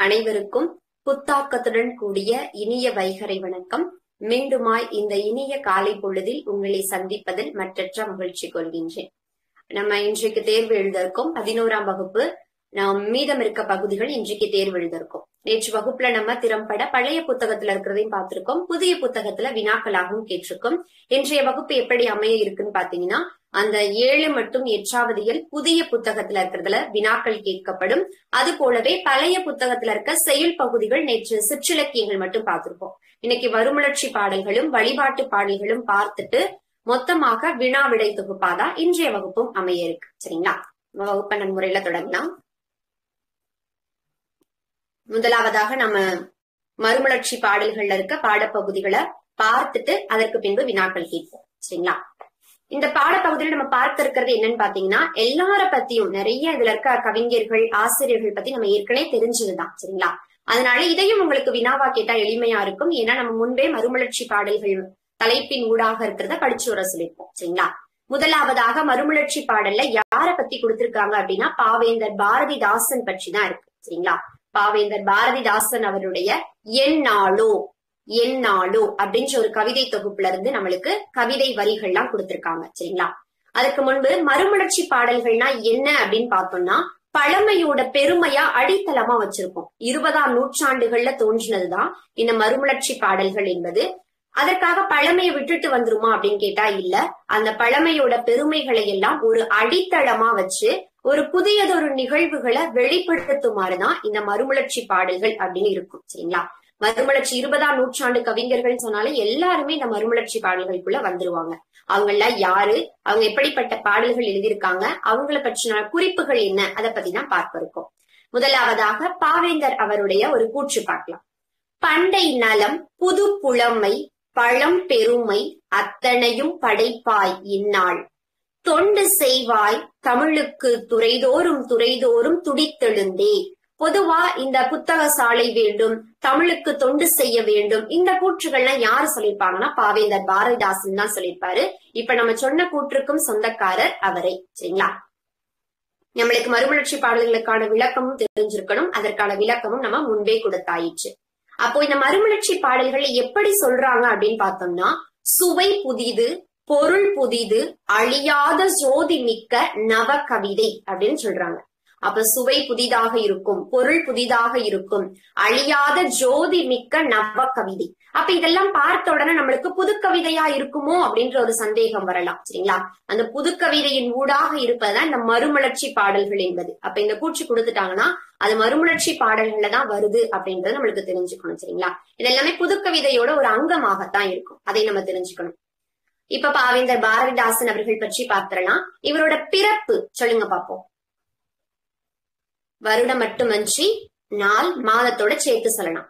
அனைவருக்கும் புத்தாக்கத்துடன் கூடிய இனிய வைகரை வணக்கம் மீண்டுமாய் இந்த இனிய காலை பொழுதில் உங்களை சந்திப்பதில் மற்றற்ற மகிழ்ச்சி கொள்கின்றேன் நம்ம இன்றைக்கு தேர்வு எழுதிருக்கோம் பதினோராம் வகுப்பு நாம் மீதம் இருக்க பகுதிகள் இன்றைக்கு தேர்வு எழுதிருக்கோம் நேற்று வகுப்புல நம்ம திறம்பட பழைய புத்தகத்துல இருக்கிறதையும் பார்த்திருக்கோம் புதிய புத்தகத்துல வினாக்களாகவும் கேட்டிருக்கோம் இன்றைய வகுப்பு எப்படி அமைய இருக்குன்னு பாத்தீங்கன்னா அந்த ஏழு மற்றும் எட்டாவது இயல் புதிய புத்தகத்துல இருக்கிறதுல வினாக்கள் கேட்கப்படும் அது போலவே பழைய புத்தகத்துல இருக்க செயல் பகுதிகள் நேற்று சிற்றிலக்கியங்கள் மட்டும் பார்த்திருப்போம் இன்னைக்கு வருமலர்ச்சி பாடல்களும் வழிபாட்டு பாடல்களும் பார்த்துட்டு மொத்தமாக வினா விடை தொகுப்பாதான் இன்றைய வகுப்பும் அமைய இருக்கு சரிங்களா வகுப்பை நன்முறையில தொடங்கலாம் முதலாவதாக நம்ம மறுமலர்ச்சி பாடல்கள்ல இருக்க பாடப்பகுதிகளை பார்த்துட்டு அதற்கு பின்பு வினாக்கள் கேட்போம் சரிங்களா இந்த பாடப்பகுதியில நம்ம பார்க்க இருக்கிறது என்னன்னு பாத்தீங்கன்னா எல்லார பத்தியும் நிறைய இதுல இருக்க கவிஞர்கள் ஆசிரியர்கள் பத்தி நம்ம ஏற்கனவே தெரிஞ்சதுதான் சரிங்களா அதனால இதையும் உங்களுக்கு வினாவா கேட்டா எளிமையா இருக்கும் ஏன்னா நம்ம முன்பே மறுமலர்ச்சி பாடல்கள் தலைப்பின் ஊடாக இருக்கிறத படிச்சு வர சொல்லியிருப்போம் சரிங்களா முதலாவதாக மறுமலர்ச்சி பாடல்ல யார பத்தி கொடுத்திருக்காங்க அப்படின்னா பாவேந்தர் பாரதிதாசன் பற்றி தான் இருக்கு சரிங்களா பாவேந்தர் பாரதிதாசன் அவருடைய எந்நாளோ எந்நாளோ அப்படின்ற ஒரு கவிதை தொகுப்புல இருந்து நம்மளுக்கு கவிதை வரிகள்லாம் கொடுத்திருக்காங்க சரிங்களா அதுக்கு முன்பு மறுமலர்ச்சி பாடல்கள்னா என்ன அப்படின்னு பார்த்தோம்னா பழமையோட பெருமையா அடித்தளமா வச்சிருக்கோம் இருபதாம் நூற்றாண்டுகள்ல தோன்றினதுதான் இந்த மறுமலர்ச்சி பாடல்கள் என்பது அதற்காக பழமையை விட்டுட்டு வந்துருமா அப்படின்னு கேட்டா இல்ல அந்த பழமையோட பெருமைகளை எல்லாம் ஒரு அடித்தளமா வச்சு ஒரு புதியதொரு நிகழ்வுகளை வெளிப்படுத்துமாறுதான் இந்த மறுமலர்ச்சி பாடல்கள் அப்படின்னு இருக்கும் சரிங்களா மறுமலர்ச்சி இருபதாம் நூற்றாண்டு கவிஞர்கள் சொன்னாலே எல்லாருமே இந்த மறுமலர்ச்சி பாடல்களுக்குள்ள வந்துருவாங்க அவங்க எல்லாம் யாரு அவங்க எப்படிப்பட்ட பாடல்கள் எழுதியிருக்காங்க அவங்கள பற்றின குறிப்புகள் என்ன அதை பத்தி தான் பார்க்க இருக்கோம் முதலாவதாக பாவேந்தர் அவருடைய ஒரு கூற்று பார்க்கலாம் பண்டை நலம் புது புலமை பழம் பெருமை அத்தனையும் படைப்பாய் இந்நாள் தொண்டு செய்வாய் தமிழுக்கு துறைதோறும் துறைதோறும் துடித்தெழுந்தே பொதுவா இந்த புத்தக சாலை வேண்டும் தமிழுக்கு தொண்டு செய்ய வேண்டும் இந்த கூற்றுகள்லாம் யாரு சொல்லியிருப்பாங்கன்னா பாவேந்தர் பாரதிதாசன் தான் சொல்லியிருப்பாரு இப்ப நம்ம சொன்ன கூற்றுக்கும் சொந்தக்காரர் அவரை சரிங்களா நம்மளுக்கு மறுமலர்ச்சி பாடல்களுக்கான விளக்கமும் தெரிஞ்சிருக்கணும் அதற்கான விளக்கமும் நம்ம முன்பே கொடுத்தாயிற்று அப்போ இந்த மறுமலர்ச்சி பாடல்கள் எப்படி சொல்றாங்க அப்படின்னு பார்த்தோம்னா சுவை புதிது பொருள் புதிது அழியாத ஜோதி மிக்க நவ கவிதை அப்படின்னு சொல்றாங்க அப்ப சுவை புதிதாக இருக்கும் பொருள் புதிதாக இருக்கும் அழியாத ஜோதி மிக்க நவ கவிதை அப்ப இதெல்லாம் பார்த்த உடனே நம்மளுக்கு புது கவிதையா இருக்குமோ அப்படின்ற ஒரு சந்தேகம் வரலாம் சரிங்களா அந்த புது கவிதையின் ஊடாக இருப்பதுதான் இந்த மறுமலர்ச்சி பாடல்கள் என்பது அப்ப இந்த கூற்று கொடுத்துட்டாங்கன்னா அது மறுமலர்ச்சி பாடல்கள்ல தான் வருது அப்படின்றது நம்மளுக்கு தெரிஞ்சுக்கணும் சரிங்களா இதெல்லாமே புது கவிதையோட ஒரு அங்கமாகத்தான் இருக்கும் அதை நம்ம தெரிஞ்சுக்கணும் இப்ப பாவேந்தர் பாரதிதாசன் அவர்கள் பற்றி பார்த்தரலாம் இவரோட பிறப்பு சொல்லுங்க பாப்போம் வருடம் மட்டுமன்றி நாள் மாதத்தோட சேர்த்து சொல்லலாம்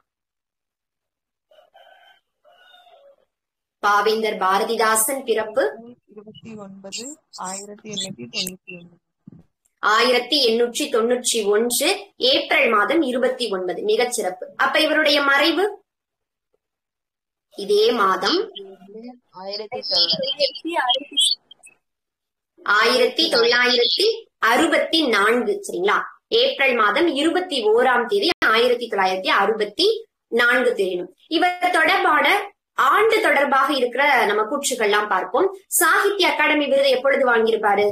பாவேந்தர் பாரதிதாசன் பிறப்பு இருபத்தி ஒன்பது ஆயிரத்தி எண்ணூத்தி தொண்ணூத்தி ஒண்ணு ஆயிரத்தி எண்ணூற்றி தொண்ணூற்றி ஒன்று ஏப்ரல் மாதம் இருபத்தி ஒன்பது மிகச் சிறப்பு அப்ப இவருடைய மறைவு இதே மாதம் ஆயிரத்தி தொள்ளாயிரத்தி ஆயிரத்தி தொள்ளாயிரத்தி அறுபத்தி நான்கு சரிங்களா ஏப்ரல் மாதம் இருபத்தி ஓராம் தேதி ஆயிரத்தி தொள்ளாயிரத்தி அறுபத்தி நான்கு தெரியணும் இவர் தொடர்பான ஆண்டு தொடர்பாக இருக்கிற நம்ம கூற்றுகள்லாம் பார்ப்போம் சாகித்ய அகாடமி விருது எப்பொழுது வாங்கியிருப்பாரு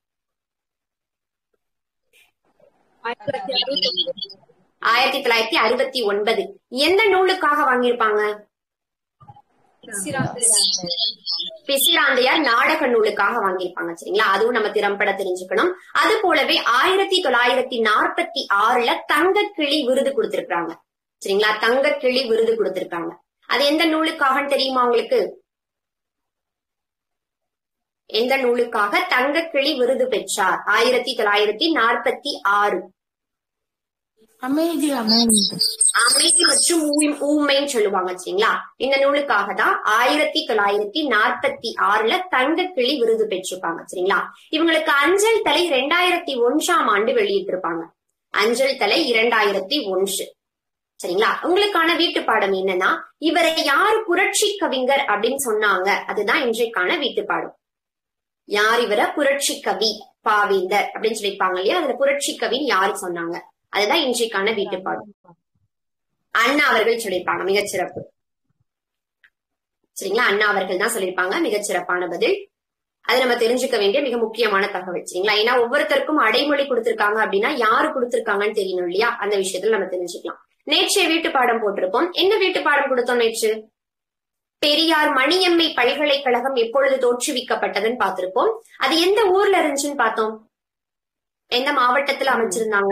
ஆயிரத்தி தொள்ளாயிரத்தி அறுபத்தி ஒன்பது எந்த நூலுக்காக வாங்கியிருப்பாங்க பிசிராந்தையார் நாடக நூலுக்காக வாங்கியிருப்பாங்க சரிங்களா அதுவும் நம்ம திறம்பட தெரிஞ்சுக்கணும் அது போலவே ஆயிரத்தி தொள்ளாயிரத்தி நாற்பத்தி ஆறுல தங்கக்கிளி விருது கொடுத்திருக்காங்க சரிங்களா தங்கக்கிளி விருது கொடுத்திருக்காங்க அது எந்த நூலுக்காகன்னு தெரியுமா உங்களுக்கு எந்த நூலுக்காக தங்கக்கிளி விருது பெற்றார் ஆயிரத்தி தொள்ளாயிரத்தி நாற்பத்தி ஆறு அமைதி அமைதி அமைதி மற்றும் ஊ- ஊமைன்னு சொல்லுவாங்க சரிங்களா இந்த நூலுக்காக தான் ஆயிரத்தி தொள்ளாயிரத்தி நாற்பத்தி ஆறுல தங்கக்கிளி விருது பெற்றிருப்பாங்க சரிங்களா இவங்களுக்கு அஞ்சல் தலை இரண்டாயிரத்தி ஒன்றாம் ஆண்டு வெளியிட்டிருப்பாங்க அஞ்சல் தலை இரண்டாயிரத்தி ஒன்று சரிங்களா உங்களுக்கான வீட்டு பாடம் என்னன்னா இவரை யார் புரட்சி கவிஞர் அப்படின்னு சொன்னாங்க அதுதான் இன்றைக்கான வீட்டு பாடம் யார் இவரை புரட்சி கவி பாவேந்தர் அப்படின்னு சொல்லியிருப்பாங்க இல்லையா அதுல புரட்சி கவின்னு யாரு சொன்னாங்க அதுதான் இன்றைக்கான வீட்டு பாடம் அண்ணா அவர்கள் சொல்லியிருப்பாங்க மிகச்சிறப்பு சரிங்களா அண்ணா அவர்கள் தான் சொல்லியிருப்பாங்க மிகச்சிறப்பான பதில் அது நம்ம தெரிஞ்சுக்க வேண்டிய மிக முக்கியமான தகவல் சரிங்களா ஏன்னா ஒவ்வொருத்தருக்கும் அடைமொழி கொடுத்திருக்காங்க அப்படின்னா யாரு கொடுத்திருக்காங்கன்னு தெரியணும் இல்லையா அந்த விஷயத்துல நம்ம தெரிஞ்சுக்கலாம் நேற்றைய வீட்டு பாடம் போட்டிருப்போம் என்ன வீட்டு பாடம் கொடுத்தோம் நேற்று பெரியார் மணியம்மை பல்கலைக்கழகம் எப்பொழுது தோற்றுவிக்கப்பட்டதுன்னு பார்த்திருப்போம் அது எந்த ஊர்ல இருந்துச்சுன்னு பார்த்தோம் எந்த மாவட்டத்துல அமைச்சிருந்தாங்க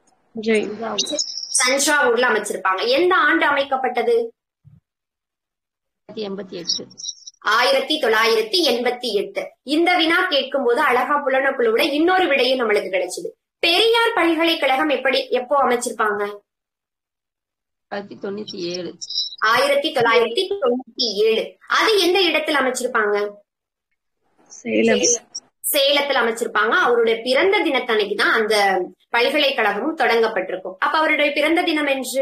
தஞ்சாவூர்ல அமைச்சிருப்பாங்க எந்த ஆண்டு அமைக்கப்பட்டது எண்பத்தி எட்டு ஆயிரத்தி தொள்ளாயிரத்தி எண்பத்தி எட்டு இந்த வினா கேட்கும் போது அழகா புலனக்குழுவுல இன்னொரு விடையும் நம்மளுக்கு கிடைச்சது பெரியார் பல்கலைக்கழகம் எப்படி எப்போ அமைச்சிருப்பாங்க ஆயிரத்தி தொண்ணூத்தி ஏழு ஆயிரத்தி தொள்ளாயிரத்தி தொண்ணூத்தி ஏழு அது எந்த இடத்துல அமைச்சிருப்பாங்க சேலம் சேலத்துல அமைச்சிருப்பாங்க அவருடைய பிறந்த தினத்தன்னைக்கு தான் அந்த பல்கலைக்கழகமும் தொடங்கப்பட்டிருக்கும் அப்ப அவருடைய பிறந்த தினம் என்று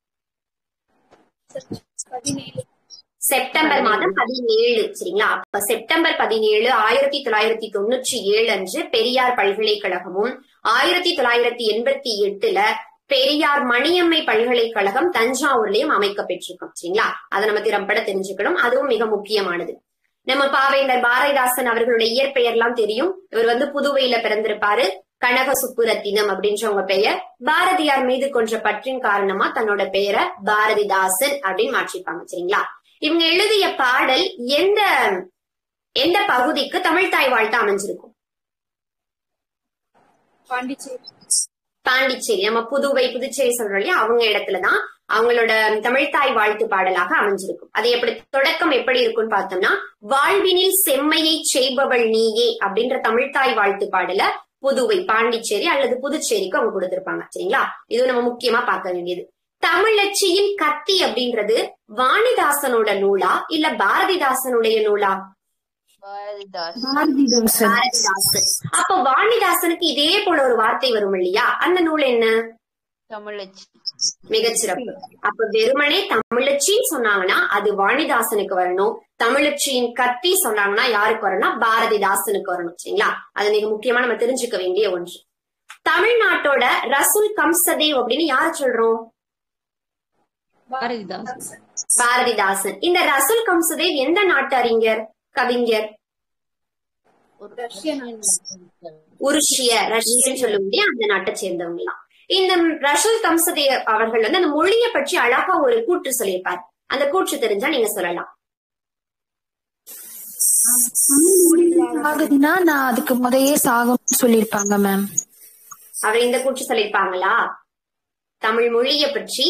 செப்டம்பர் மாதம் பதினேழு சரிங்களா அப்ப செப்டம்பர் பதினேழு ஆயிரத்தி தொள்ளாயிரத்தி தொண்ணூற்றி ஏழு அன்று பெரியார் பல்கலைக்கழகமும் ஆயிரத்தி தொள்ளாயிரத்தி எண்பத்தி எட்டுல பெரியார் மணியம்மை பல்கலைக்கழகம் தஞ்சாவூர்லயும் அமைக்க பெற்றிருக்கும் சரிங்களா அதை நம்ம திறம்பட தெரிஞ்சுக்கணும் அதுவும் மிக முக்கியமானது நம்ம பாவேந்தர் பாரதிதாசன் அவர்களுடைய இயற்பெயர் எல்லாம் தெரியும் இவர் வந்து புதுவையில பிறந்திருப்பாரு கனக சுப்புரத்தினம் அப்படின்றவங்க பெயர் பாரதியார் மீது கொன்ற பற்றின் காரணமா தன்னோட பெயரை பாரதிதாசன் அப்படின்னு மாற்றிருப்பாங்க சரிங்களா இவங்க எழுதிய பாடல் எந்த எந்த பகுதிக்கு தமிழ் தாய் வாழ்த்து அமைஞ்சிருக்கும் பாண்டிச்சேரி நம்ம புதுவை புதுச்சேரி சொல்றோம் இல்லையா அவங்க இடத்துலதான் அவங்களோட தமிழ்தாய் வாழ்த்து பாடலாக அமைஞ்சிருக்கும் அது எப்படி தொடக்கம் எப்படி இருக்கும்னு பார்த்தோம்னா வாழ்வினில் செம்மையை செய்பவள் நீயே அப்படின்ற தமிழ்தாய் வாழ்த்து பாடல புதுவை பாண்டிச்சேரி அல்லது புதுச்சேரிக்கு அவங்க கொடுத்திருப்பாங்க சரிங்களா இது நம்ம முக்கியமா பார்க்க வேண்டியது தமிழச்சியின் கத்தி அப்படின்றது வாணிதாசனோட நூலா இல்ல பாரதிதாசனுடைய நூலா பாரதிதாஸ் பாரதிதாசன் அப்ப வாணிதாசனுக்கு இதே போல ஒரு வார்த்தை வரும் இல்லையா அந்த நூல் என்ன தமிழச்சி மிகச்சிறப்பு அப்ப வெறுமனே தமிழச்சின்னு சொன்னாங்கன்னா அது வாணிதாசனுக்கு வரணும் தமிழச்சியின் கத்தி சொன்னாங்கன்னா யாருக்கு வரணும்னா பாரதிதாசனுக்கு வரணும் சரிங்களா அது மிக முக்கியமா நம்ம தெரிஞ்சுக்க வேண்டிய ஒன்று தமிழ்நாட்டோட ரசூல் கம்சதேவ் அப்படின்னு யார சொல்றோம் பாரதிதாஸ் பாரதிதாசன் இந்த ரசூல் கம்சதேவ் எந்த நாட்டு அறிஞர் கவிஞர் உருஷிய ரஷ்யன் சொல்ல முடியும் அந்த நாட்டை சேர்ந்தவங்கலாம் இந்த ரசூல் கம்சதேவ் அவர்கள் வந்து அந்த மொழியை பற்றி அழகா ஒரு கூற்று சொல்லியிருப்பார் அந்த கூற்று தெரிஞ்சா நீங்க சொல்லலாம் ஆகுதுன்னா நான் அதுக்கு முதையே சாகணும்னு சொல்லிருப்பாங்க மேம் அவர் இந்த கூற்று சொல்லியிருப்பாங்களா தமிழ் மொழியை பற்றி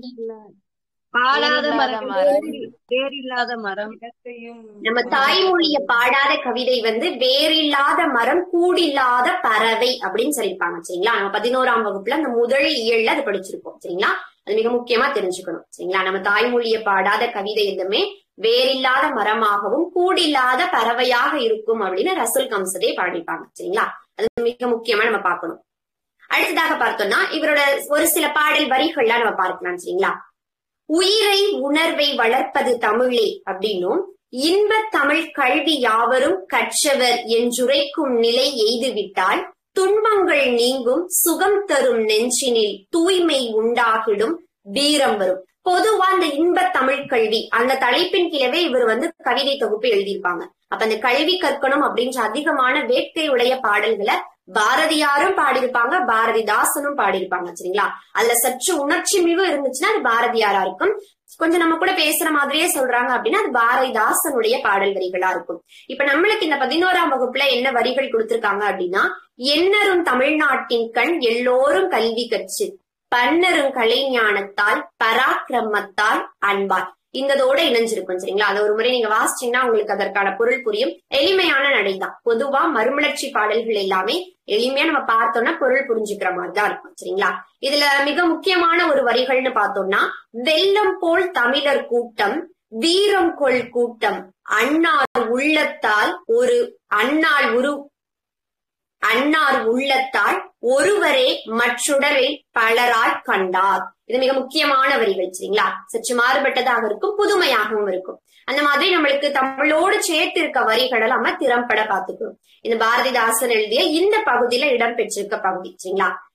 பாடாத மரம் வேறில்லாத மரம் நம்ம தாய்மொழிய பாடாத கவிதை வந்து வேறில்லாத மரம் கூடில்லாத பறவை அப்படின்னு சொல்லியிருப்பாங்க சரிங்களா நம்ம பதினோராம் வகுப்புல அந்த முதல் இயல்ல அது படிச்சிருப்போம் சரிங்களா அது மிக முக்கியமா தெரிஞ்சுக்கணும் சரிங்களா நம்ம தாய்மொழிய பாடாத கவிதை எதுவுமே வேறில்லாத மரமாகவும் கூடில்லாத பறவையாக இருக்கும் அப்படின்னு ரசூல் கம்சதே பாடிப்பாங்க சரிங்களா அது மிக முக்கியமா நம்ம பார்க்கணும் அடுத்ததாக பார்த்தோம்னா இவரோட ஒரு சில பாடல் வரிகள்லாம் நம்ம பார்க்கலாம் சரிங்களா உயிரை உணர்வை வளர்ப்பது தமிழே அப்படின்னும் இன்ப தமிழ் கல்வி யாவரும் கற்றவர் என்றுரைக்கும் நிலை எய்துவிட்டால் துன்பங்கள் நீங்கும் சுகம் தரும் நெஞ்சினில் தூய்மை உண்டாகிடும் வீரம் வரும் பொதுவா அந்த இன்ப தமிழ் கல்வி அந்த தலைப்பின் கீழவே இவர் வந்து கவிதை தொகுப்பு எழுதியிருப்பாங்க அப்ப அந்த கல்வி கற்கணும் அப்படின்ற அதிகமான வேட்கையுடைய பாடல்களை பாரதியாரும் பாடியிருப்பாங்க பாரதிதாசனும் பாடியிருப்பாங்க சரிங்களா அதுல சற்று உணர்ச்சி மிகு இருந்துச்சுன்னா அது பாரதியாரா இருக்கும் கொஞ்சம் நம்ம கூட பேசுற மாதிரியே சொல்றாங்க அப்படின்னா அது பாரதிதாசனுடைய பாடல் வரிகளா இருக்கும் இப்ப நம்மளுக்கு இந்த பதினோராம் வகுப்புல என்ன வரிகள் கொடுத்திருக்காங்க அப்படின்னா எண்ணரும் தமிழ்நாட்டின் கண் எல்லோரும் கல்வி கற்று பன்னரும் கலைஞானத்தால் பராக்கிரமத்தால் அன்பார் இந்ததோட இணைஞ்சிருக்கும் சரிங்களா அதை ஒரு முறை நீங்க வாசிச்சீங்கன்னா உங்களுக்கு அதற்கான பொருள் புரியும் எளிமையான நடைதான் பொதுவா மறுமலர்ச்சி பாடல்கள் எல்லாமே எளிமையா நம்ம பார்த்தோம்னா பொருள் புரிஞ்சுக்கிற மாதிரி தான் இருக்கும் சரிங்களா இதுல மிக முக்கியமான ஒரு வரிகள்னு பார்த்தோம்னா வெள்ளம் போல் தமிழர் கூட்டம் வீரம் கொள் கூட்டம் அன்னார் உள்ளத்தால் ஒரு அன்னாள் உரு அன்னார் உள்ளத்தால் ஒருவரே மற்றுடரை பலராய் கண்டார் இது மிக முக்கியமான வரிகள் சரிங்களா சற்று மாறுபட்டதாக இருக்கும் புதுமையாகவும் இருக்கும் அந்த மாதிரி நம்மளுக்கு தமிழோடு சேர்த்து இருக்க வரிகளை நம்ம திறம்பட பார்த்துக்கணும் இந்த பாரதிதாசன் எழுதிய இந்த பகுதியில இடம்பெற்றிருக்க பகுதி சரிங்களா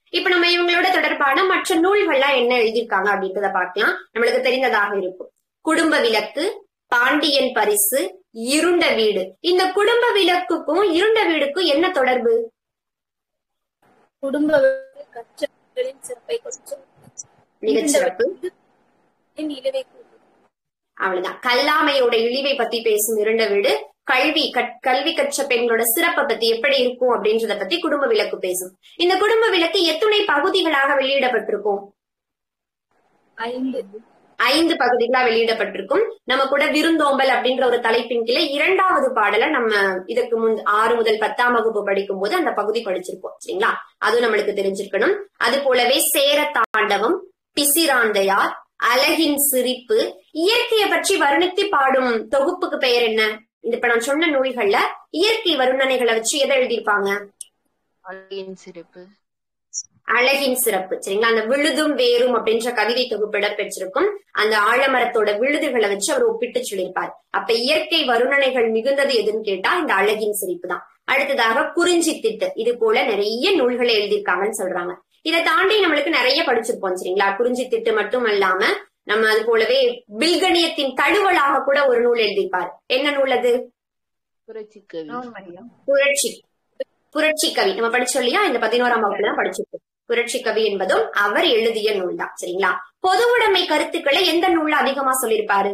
இப்ப நம்ம இவங்களோட தொடர்பான மற்ற நூல்கள்லாம் என்ன எழுதியிருக்காங்க அப்படின்றத பார்க்கலாம் நம்மளுக்கு தெரிந்ததாக இருக்கும் குடும்ப விளக்கு பாண்டியன் பரிசு இருண்ட வீடு இந்த குடும்ப விளக்குக்கும் இருண்ட வீடுக்கும் என்ன தொடர்பு குடும்ப கற்றலின் சிறப்பை கொஞ்சம் மிகச்சிறப்பு இழிவை கூறுவது அவ்வளவுதான் கல்லாமையோட இழிவை பத்தி பேசும் இருண்ட வீடு கல்வி கற்- கல்வி கற்ற பெண்களோட சிறப்பை பத்தி எப்படி இருக்கும் அப்படின்றத பத்தி குடும்ப விளக்கு பேசும் இந்த குடும்ப விளக்கு எத்துணை பகுதிகளாக வெளியிடப்பட்டிருக்கும் ஐந்து ஐந்து பகுதிகளா வெளியிடப்பட்டிருக்கும் நம்ம கூட விருந்தோம்பல் அப்படின்ற ஒரு தலைப்பின் கீழே இரண்டாவது பாடல நம்ம இதற்கு முன் ஆறு முதல் பத்தாம் வகுப்பு படிக்கும் போது அந்த பகுதி படிச்சிருப்போம் சரிங்களா அதுவும் நம்மளுக்கு தெரிஞ்சிருக்கணும் அது போலவே சேர தாண்டவம் பிசிராந்தையார் அழகின் சிரிப்பு இயற்கையை பற்றி வர்ணித்து பாடும் தொகுப்புக்கு பெயர் என்ன இந்த இப்ப நான் சொன்ன நூல்கள்ல இயற்கை வர்ணனைகளை வச்சு எதை எழுதியிருப்பாங்க அழகின் சிறப்பு அழகின் சிறப்பு சரிங்களா அந்த விழுதும் வேரும் அப்படின்ற கவிதை தொகுப்பு இடம்பெற்றிருக்கும் அந்த ஆழமரத்தோட விழுதுகளை வச்சு அவர் ஒப்பிட்டு சொல்லியிருப்பார் அப்ப இயற்கை வருணனைகள் மிகுந்தது எதுன்னு கேட்டா இந்த அழகின் சிரிப்பு தான் அடுத்ததாக குறிஞ்சி திட்டு இது போல நிறைய நூல்களை எழுதியிருக்காங்கன்னு சொல்றாங்க இதை தாண்டி நம்மளுக்கு நிறைய படிச்சிருப்போம் சரிங்களா குறிஞ்சி திட்டு மட்டும் அல்லாம நம்ம அது போலவே பில்கணியத்தின் தழுவலாக கூட ஒரு நூல் எழுதியிருப்பார் என்ன நூல் அது புரட்சி கவி புரட்சி புரட்சி கவி நம்ம படிச்சோம் இல்லையா இந்த பதினோராம் வகுப்புல தான் படிச்சிருக்கோம் புரட்சி கவி என்பதும் அவர் எழுதிய நூல் தான் சரிங்களா பொது உடைமை கருத்துக்களை எந்த நூல்ல அதிகமா சொல்லியிருப்பாரு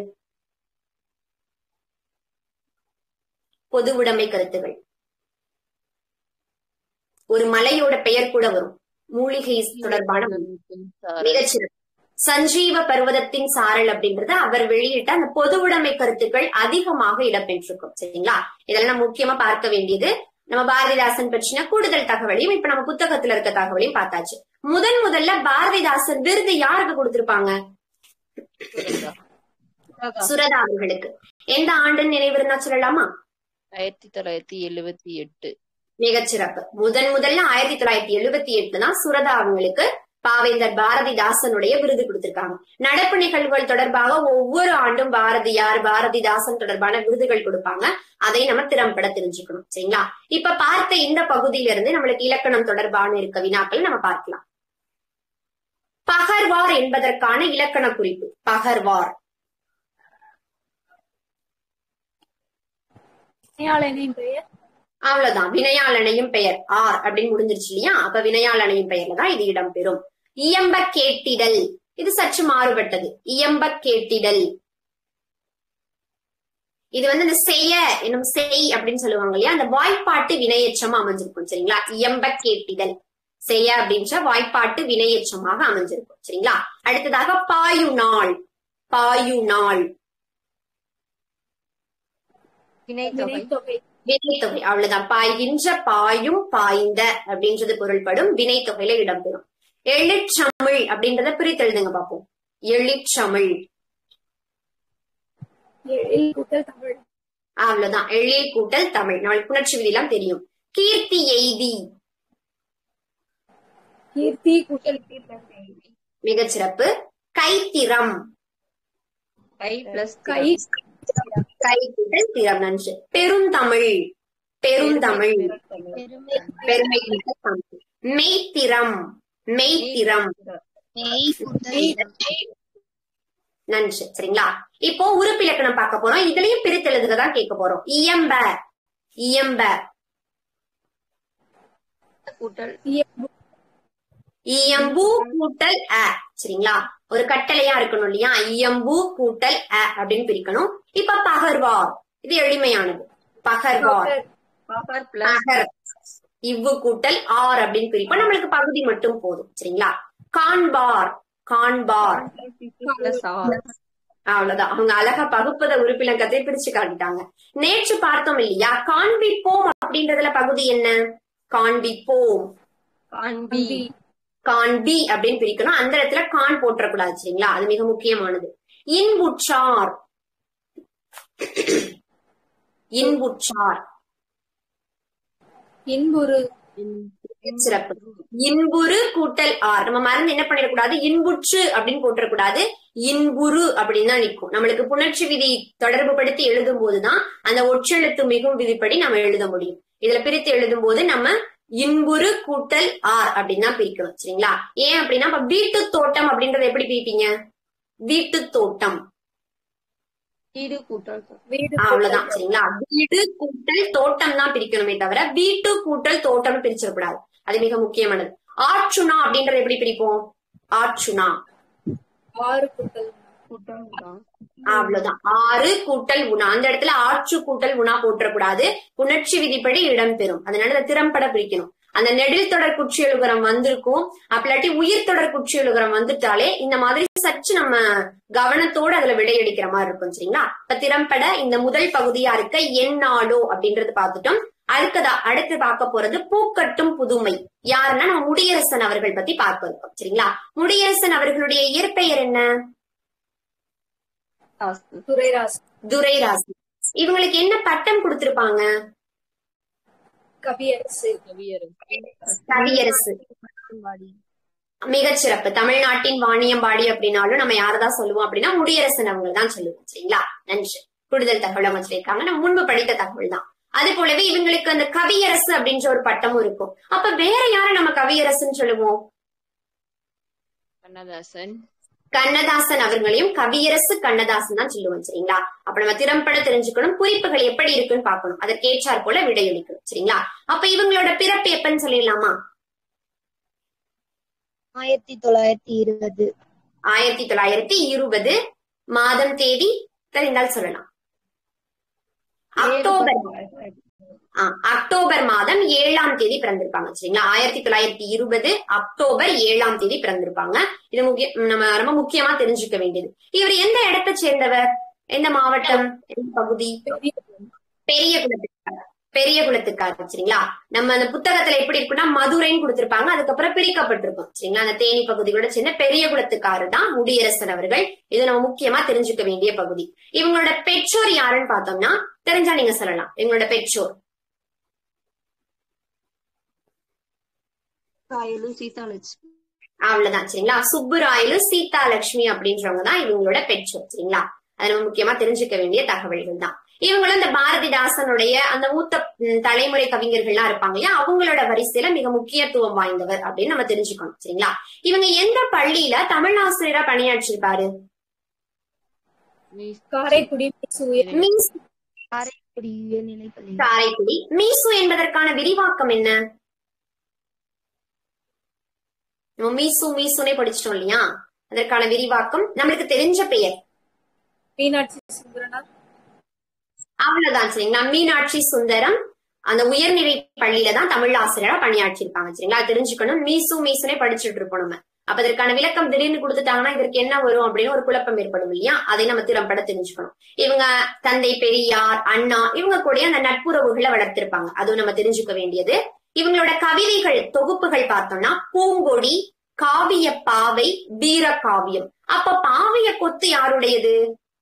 பொது உடைமை கருத்துகள் ஒரு மலையோட பெயர் கூட வரும் மூலிகை தொடர்பான மின்சாரம். மிகச்சிறப்பு சஞ்சீவ பர்வதத்தின் சாரல் அப்படின்றது அவர் வெளியிட்ட அந்த பொது உடைமை கருத்துக்கள் அதிகமாக இடம்பெற்றிருக்கும் சரிங்களா இதெல்லாம் நம்ம முக்கியமா பார்க்க வேண்டியது நம்ம பாரதிதாசன் பற்றின கூடுதல் தகவலையும் இப்ப நம்ம புத்தகத்துல இருக்க தகவலையும் பார்த்தாச்சு முதன் முதல்ல பாரதிதாசன் விருது யாருக்கு கொடுத்திருப்பாங்க சுரதா அவர்களுக்கு எந்த ஆண்டுன்னு நினைவிருந்தா சொல்லலாமா ஆயிரத்தி தொள்ளாயிரத்தி எழுவத்தி எட்டு மிகச்சிறப்பு முதன் முதல்ல ஆயிரத்தி தொள்ளாயிரத்தி எழுபத்தி எட்டுல தான் சுரதா அவங்களுக்கு பாவேந்தர் பாரதிதாசனுடைய விருது கொடுத்திருக்காங்க நடப்பு நிகழ்வுகள் தொடர்பாக ஒவ்வொரு ஆண்டும் பாரதியார் பாரதிதாசன் தொடர்பான விருதுகள் கொடுப்பாங்க அதை நம்ம திறம்பட தெரிஞ்சுக்கணும் சரிங்களா இப்ப பார்த்த இந்த பகுதியில இருந்து நம்மளுக்கு இலக்கணம் தொடர்பான இருக்க வினாக்கள் நம்ம பார்க்கலாம் பகர்வார் என்பதற்கான இலக்கண குறிப்பு பகர்வார் வினையாளனின் பெயர் அவ்வளவுதான் வினையாளனையும் பெயர் ஆர் அப்படின்னு முடிஞ்சிருச்சு இல்லையா அப்ப வினையாளனையும் பெயர்ல தான் இது இடம்பெறும் இயம்ப கேட்டிடல் இது சற்று மாறுபட்டது இயம்ப கேட்டிடல் இது வந்து இந்த செய்ய என்னும் செய் அப்படின்னு சொல்லுவாங்க இல்லையா அந்த வாய்ப்பாட்டு வினையெச்சமா அமைஞ்சிருக்கும் சரிங்களா இயம்ப கேட்டிடல் செய்ய அப்படின்ற வாய்ப்பாட்டு வினையெச்சமாக அமைஞ்சிருக்கும் சரிங்களா அடுத்ததாக பாயு நாள் பாயு நாள் வினைத்தொகை வினைத்தொகை வினைத்தொகை அவ்வளவுதான் பாய்கின்ற பாயும் பாய்ந்த அப்படின்றது பொருள்படும் வினைத்தொகையில இடம்பெறும் எழிற்சமிழ் அப்படின்றத பிரித்து எழுதுங்க பார்ப்போம் எழிற்சமிழ் எழில் கூட்டல் தமிழ் அவ்வளவுதான் எழில் கூட்டல் தமிழ் நம்மளுக்கு புணர்ச்சி விதிலாம் தெரியும் கீர்த்தி எய்தி கீர்த்தி கூட்டல் மிகச்சிறப்பு கைத்திறம் கை பிளஸ் கை கை கூட்டல் திறம் நன்று பெருந்தமிழ் பெருந்தமிழ் பெருமை கூட்டல் தமிழ் மெய்த்திறம் மெய்த்திறம் நன்று சரிங்களா இப்போ உறுப்பிலக்கணம் பார்க்க போறோம் இதுலயும் பிரித்தெழுதுக தான் கேட்க போறோம் இயம்ப இயம்ப கூட்டல் இயம்பு கூட்டல் அ சரிங்களா ஒரு கட்டளையா இருக்கணும் இல்லையா இயம்பு கூட்டல் அ அப்படின்னு பிரிக்கணும் இப்ப பகர்வார் இது எளிமையானது பகர்வார் பகர் பிளஸ் பகர் இவ்வு கூட்டல் ஆர் அப்படின்னு பிரிப்போம் நம்மளுக்கு பகுதி மட்டும் போதும் சரிங்களா காண்பார் காண்பார் பிளஸ் ஆர் அவ்வளவுதான் அவங்க அழகா பகுப்பத உறுப்பிலக்கத்தை பிரிச்சு காட்டிட்டாங்க நேற்று பார்த்தோம் இல்லையா காண்பிப்போம் அப்படின்றதுல பகுதி என்ன காண்பிப்போம் காண்பி காண்பி அப்படின்னு பிரிக்கணும் அந்த இடத்துல கான் போட்டக்கூடாது சரிங்களா அது மிக முக்கியமானது இன்புற்றார் இன்புற்றார் இன்புறு சிறப்பு இன்புறு கூட்டல் ஆர் நம்ம மறந்து என்ன பண்ணிடக்கூடாது இன்புற்று அப்படின்னு போட்டுறக்கூடாது இன்புறு அப்படின்னு தான் நிற்கும் நம்மளுக்கு புணர்ச்சி விதி தொடர்பு படுத்தி எழுதும் போதுதான் அந்த ஒற்றெழுத்து மிகும் விதிப்படி நம்ம எழுத முடியும் இதுல பிரித்து எழுதும் போது நம்ம இன்புறு கூட்டல் ஆர் அப்படின்னு தான் பிரிக்கணும் சரிங்களா ஏன் அப்படின்னா இப்ப வீட்டு தோட்டம் அப்படின்றத எப்படி பிரிப்பீங்க வீட்டு தோட்டம் வீடு கூட்டல் தோட்டம். வீடு அவ்வளவுதான் சரிங்களா வீடு கூட்டல் தோட்டம் தான் பிரிக்கணுமே தவிர வீட்டு கூட்டல் தோட்டம் பிரிச்சிடக்கூடாது அது மிக முக்கியமானது ஆற்றுணா அப்படின்றத எப்படி பிரிப்போம் ஆற்றுணா ஆறு கூட்டல் கூட்டல் தான். அவ்வளவுதான் ஆறு கூட்டல் உணா அந்த இடத்துல ஆற்று கூட்டல் உணா போட்டக்கூடாது புணர்ச்சி விதிப்படி இடம்பெறும் அதனால இதை திறம்பட பிரிக்கணும் அந்த நெடில் தொடர் குற்றியலுகரம் வந்திருக்கும் அப்பலாட்டி உயிர் தொடர் குற்றியலுகரம் வந்துட்டாலே இந்த மாதிரி சற்று நம்ம கவனத்தோட அதுல விடையடிக்கிற மாதிரி இருக்கும் சரிங்களா இப்ப திறம்பட இந்த முதல் பகுதியா இருக்க எந்நாடோ அப்படின்றது பார்த்துட்டோம் அடுத்ததா அடுத்து பார்க்க போறது பூக்கட்டும் புதுமை யாருன்னா நம்ம முடியரசன் அவர்கள் பத்தி பார்க்க இருக்கோம் சரிங்களா முடியரசன் அவர்களுடைய இயற்பெயர் என்ன காசு. துரைராஸ் துரைராசி இவங்களுக்கு என்ன பட்டம் கொடுத்திருப்பாங்க கவியரசு கவியரசு மிகச்சிறப்பு தமிழ்நாட்டின் வாணியம்பாடி அப்படின்னாலும் நம்ம யாரதான் சொல்லுவோம் அப்படின்னா முடியரசன் அவங்க தான் சொல்லுவோம் சரிங்களா நன்றி கூடுதல் தகவல் அவங்க சொல்லியிருக்காங்க நம்ம முன்பு படித்த தகவல் தான் அது போலவே இவங்களுக்கு அந்த கவியரசு அப்படின்ற ஒரு பட்டமும் இருக்கும் அப்ப வேற யார நம்ம கவியரசுன்னு சொல்லுவோம் கண்ணதாசன் கண்ணதாசன் அவர்களையும் கவியரசு கண்ணதாசன் தான் சொல்லுவோம் சரிங்களா அப்ப நம்ம திறம்பட தெரிஞ்சுக்கணும் குறிப்புகள் எப்படி இருக்குன்னு பார்க்கணும் அதற்கேற்றாற் போல விடையளிக்கணும் சரிங்களா அப்ப இவங்களோட பிறப்பு எப்பன்னு சொல்லிடலாமா ஆயிரத்தி தொள்ளாயிரத்தி இருபது ஆயிரத்தி தொள்ளாயிரத்தி இருபது மாதம் தேதி தெரிந்தால் சொல்லலாம் அக்டோபர் ஆ, அக்டோபர் மாதம் ஏழாம் தேதி பிறந்திருப்பாங்க சரிங்களா ஆயிரத்தி தொள்ளாயிரத்தி இருபது அக்டோபர் ஏழாம் தேதி பிறந்திருப்பாங்க இது முக்கிய நம்ம ரொம்ப முக்கியமா தெரிஞ்சுக்க வேண்டியது இவர் எந்த இடத்தை சேர்ந்தவர் எந்த மாவட்டம் எந்த பகுதி பெரிய குளத்துக்காரர் பெரிய குளத்துக்காரர் சரிங்களா நம்ம அந்த புத்தகத்துல எப்படி இருக்குன்னா மதுரைன்னு கொடுத்திருப்பாங்க அதுக்கப்புறம் பிரிக்கப்பட்டிருக்கும் சரிங்களா அந்த தேனி பகுதியோட சேர்ந்த பெரிய குளத்துக்காரர் தான் முடியரசன் அவர்கள் இது நம்ம முக்கியமா தெரிஞ்சுக்க வேண்டிய பகுதி இவங்களோட பெற்றோர் யாருன்னு பார்த்தோம்னா தெரிஞ்சா நீங்க சொல்லலாம் இவங்களோட பெற்றோர் காயலு சீதாலட்சுமி அவ்வளவுதான் சரிங்களா சுப்புராயலு சீதாலட்சுமி அப்படின்றவங்க தான் இவங்களோட பெற்றோர் சரிங்களா அது நம்ம முக்கியமா தெரிஞ்சுக்க வேண்டிய தகவல்கள் தான் இவங்களும் இந்த பாரதிதாசனுடைய அந்த மூத்த ம், தலைமுறை கவிஞர்கள்லாம் இருப்பாங்க இல்லையா அவங்களோட வரிசையில மிக முக்கியத்துவம் வாய்ந்தவர் அப்படின்னு நம்ம தெரிஞ்சுக்கணும் சரிங்களா இவங்க எந்த பள்ளியில தமிழாசிரியரா பணியாற்றிருப்பாரு காரைக்குடி மீசு உயர் மீஸ் காரைக்குடி உயர்நிலைப்பள்ளி காரைக்குடி மீசு என்பதற்கான விரிவாக்கம் என்ன நம்ம மீசு மீசுனே படிச்சிட்டோம் இல்லையா அதற்கான விரிவாக்கம் நம்மளுக்கு தெரிஞ்ச பெயர் மீனாட்சி சுந்தரனார் அவ்வளவுதான் சரிங்களா மீனாட்சி சுந்தரம் அந்த உயர்நிலை பள்ளியில தான் தமிழ் ஆசிரியரா பணியாற்றிருப்பாங்க சரிங்களா அது தெரிஞ்சுக்கணும் மீசு மீசுனே படிச்சுட்டு இருப்போம் நம்ம அப்ப அதற்கான விளக்கம் திடீர்னு கொடுத்துட்டாங்கன்னா இதற்கு என்ன வரும் அப்படின்னு ஒரு குழப்பம் ஏற்படும் இல்லையா அதை நம்ம திறம்பட தெரிஞ்சுக்கணும் இவங்க தந்தை பெரியார் அண்ணா இவங்க கூட அந்த நட்புறவுகளை வளர்த்திருப்பாங்க அதுவும் நம்ம தெரிஞ்சுக்க வேண்டியது இவங்களோட கவிதைகள் தொகுப்புகள் பார்த்தோம்னா பூங்கொடி காவிய பாவை வீர காவியம் அப்ப பாவைய கொத்து யாருடையது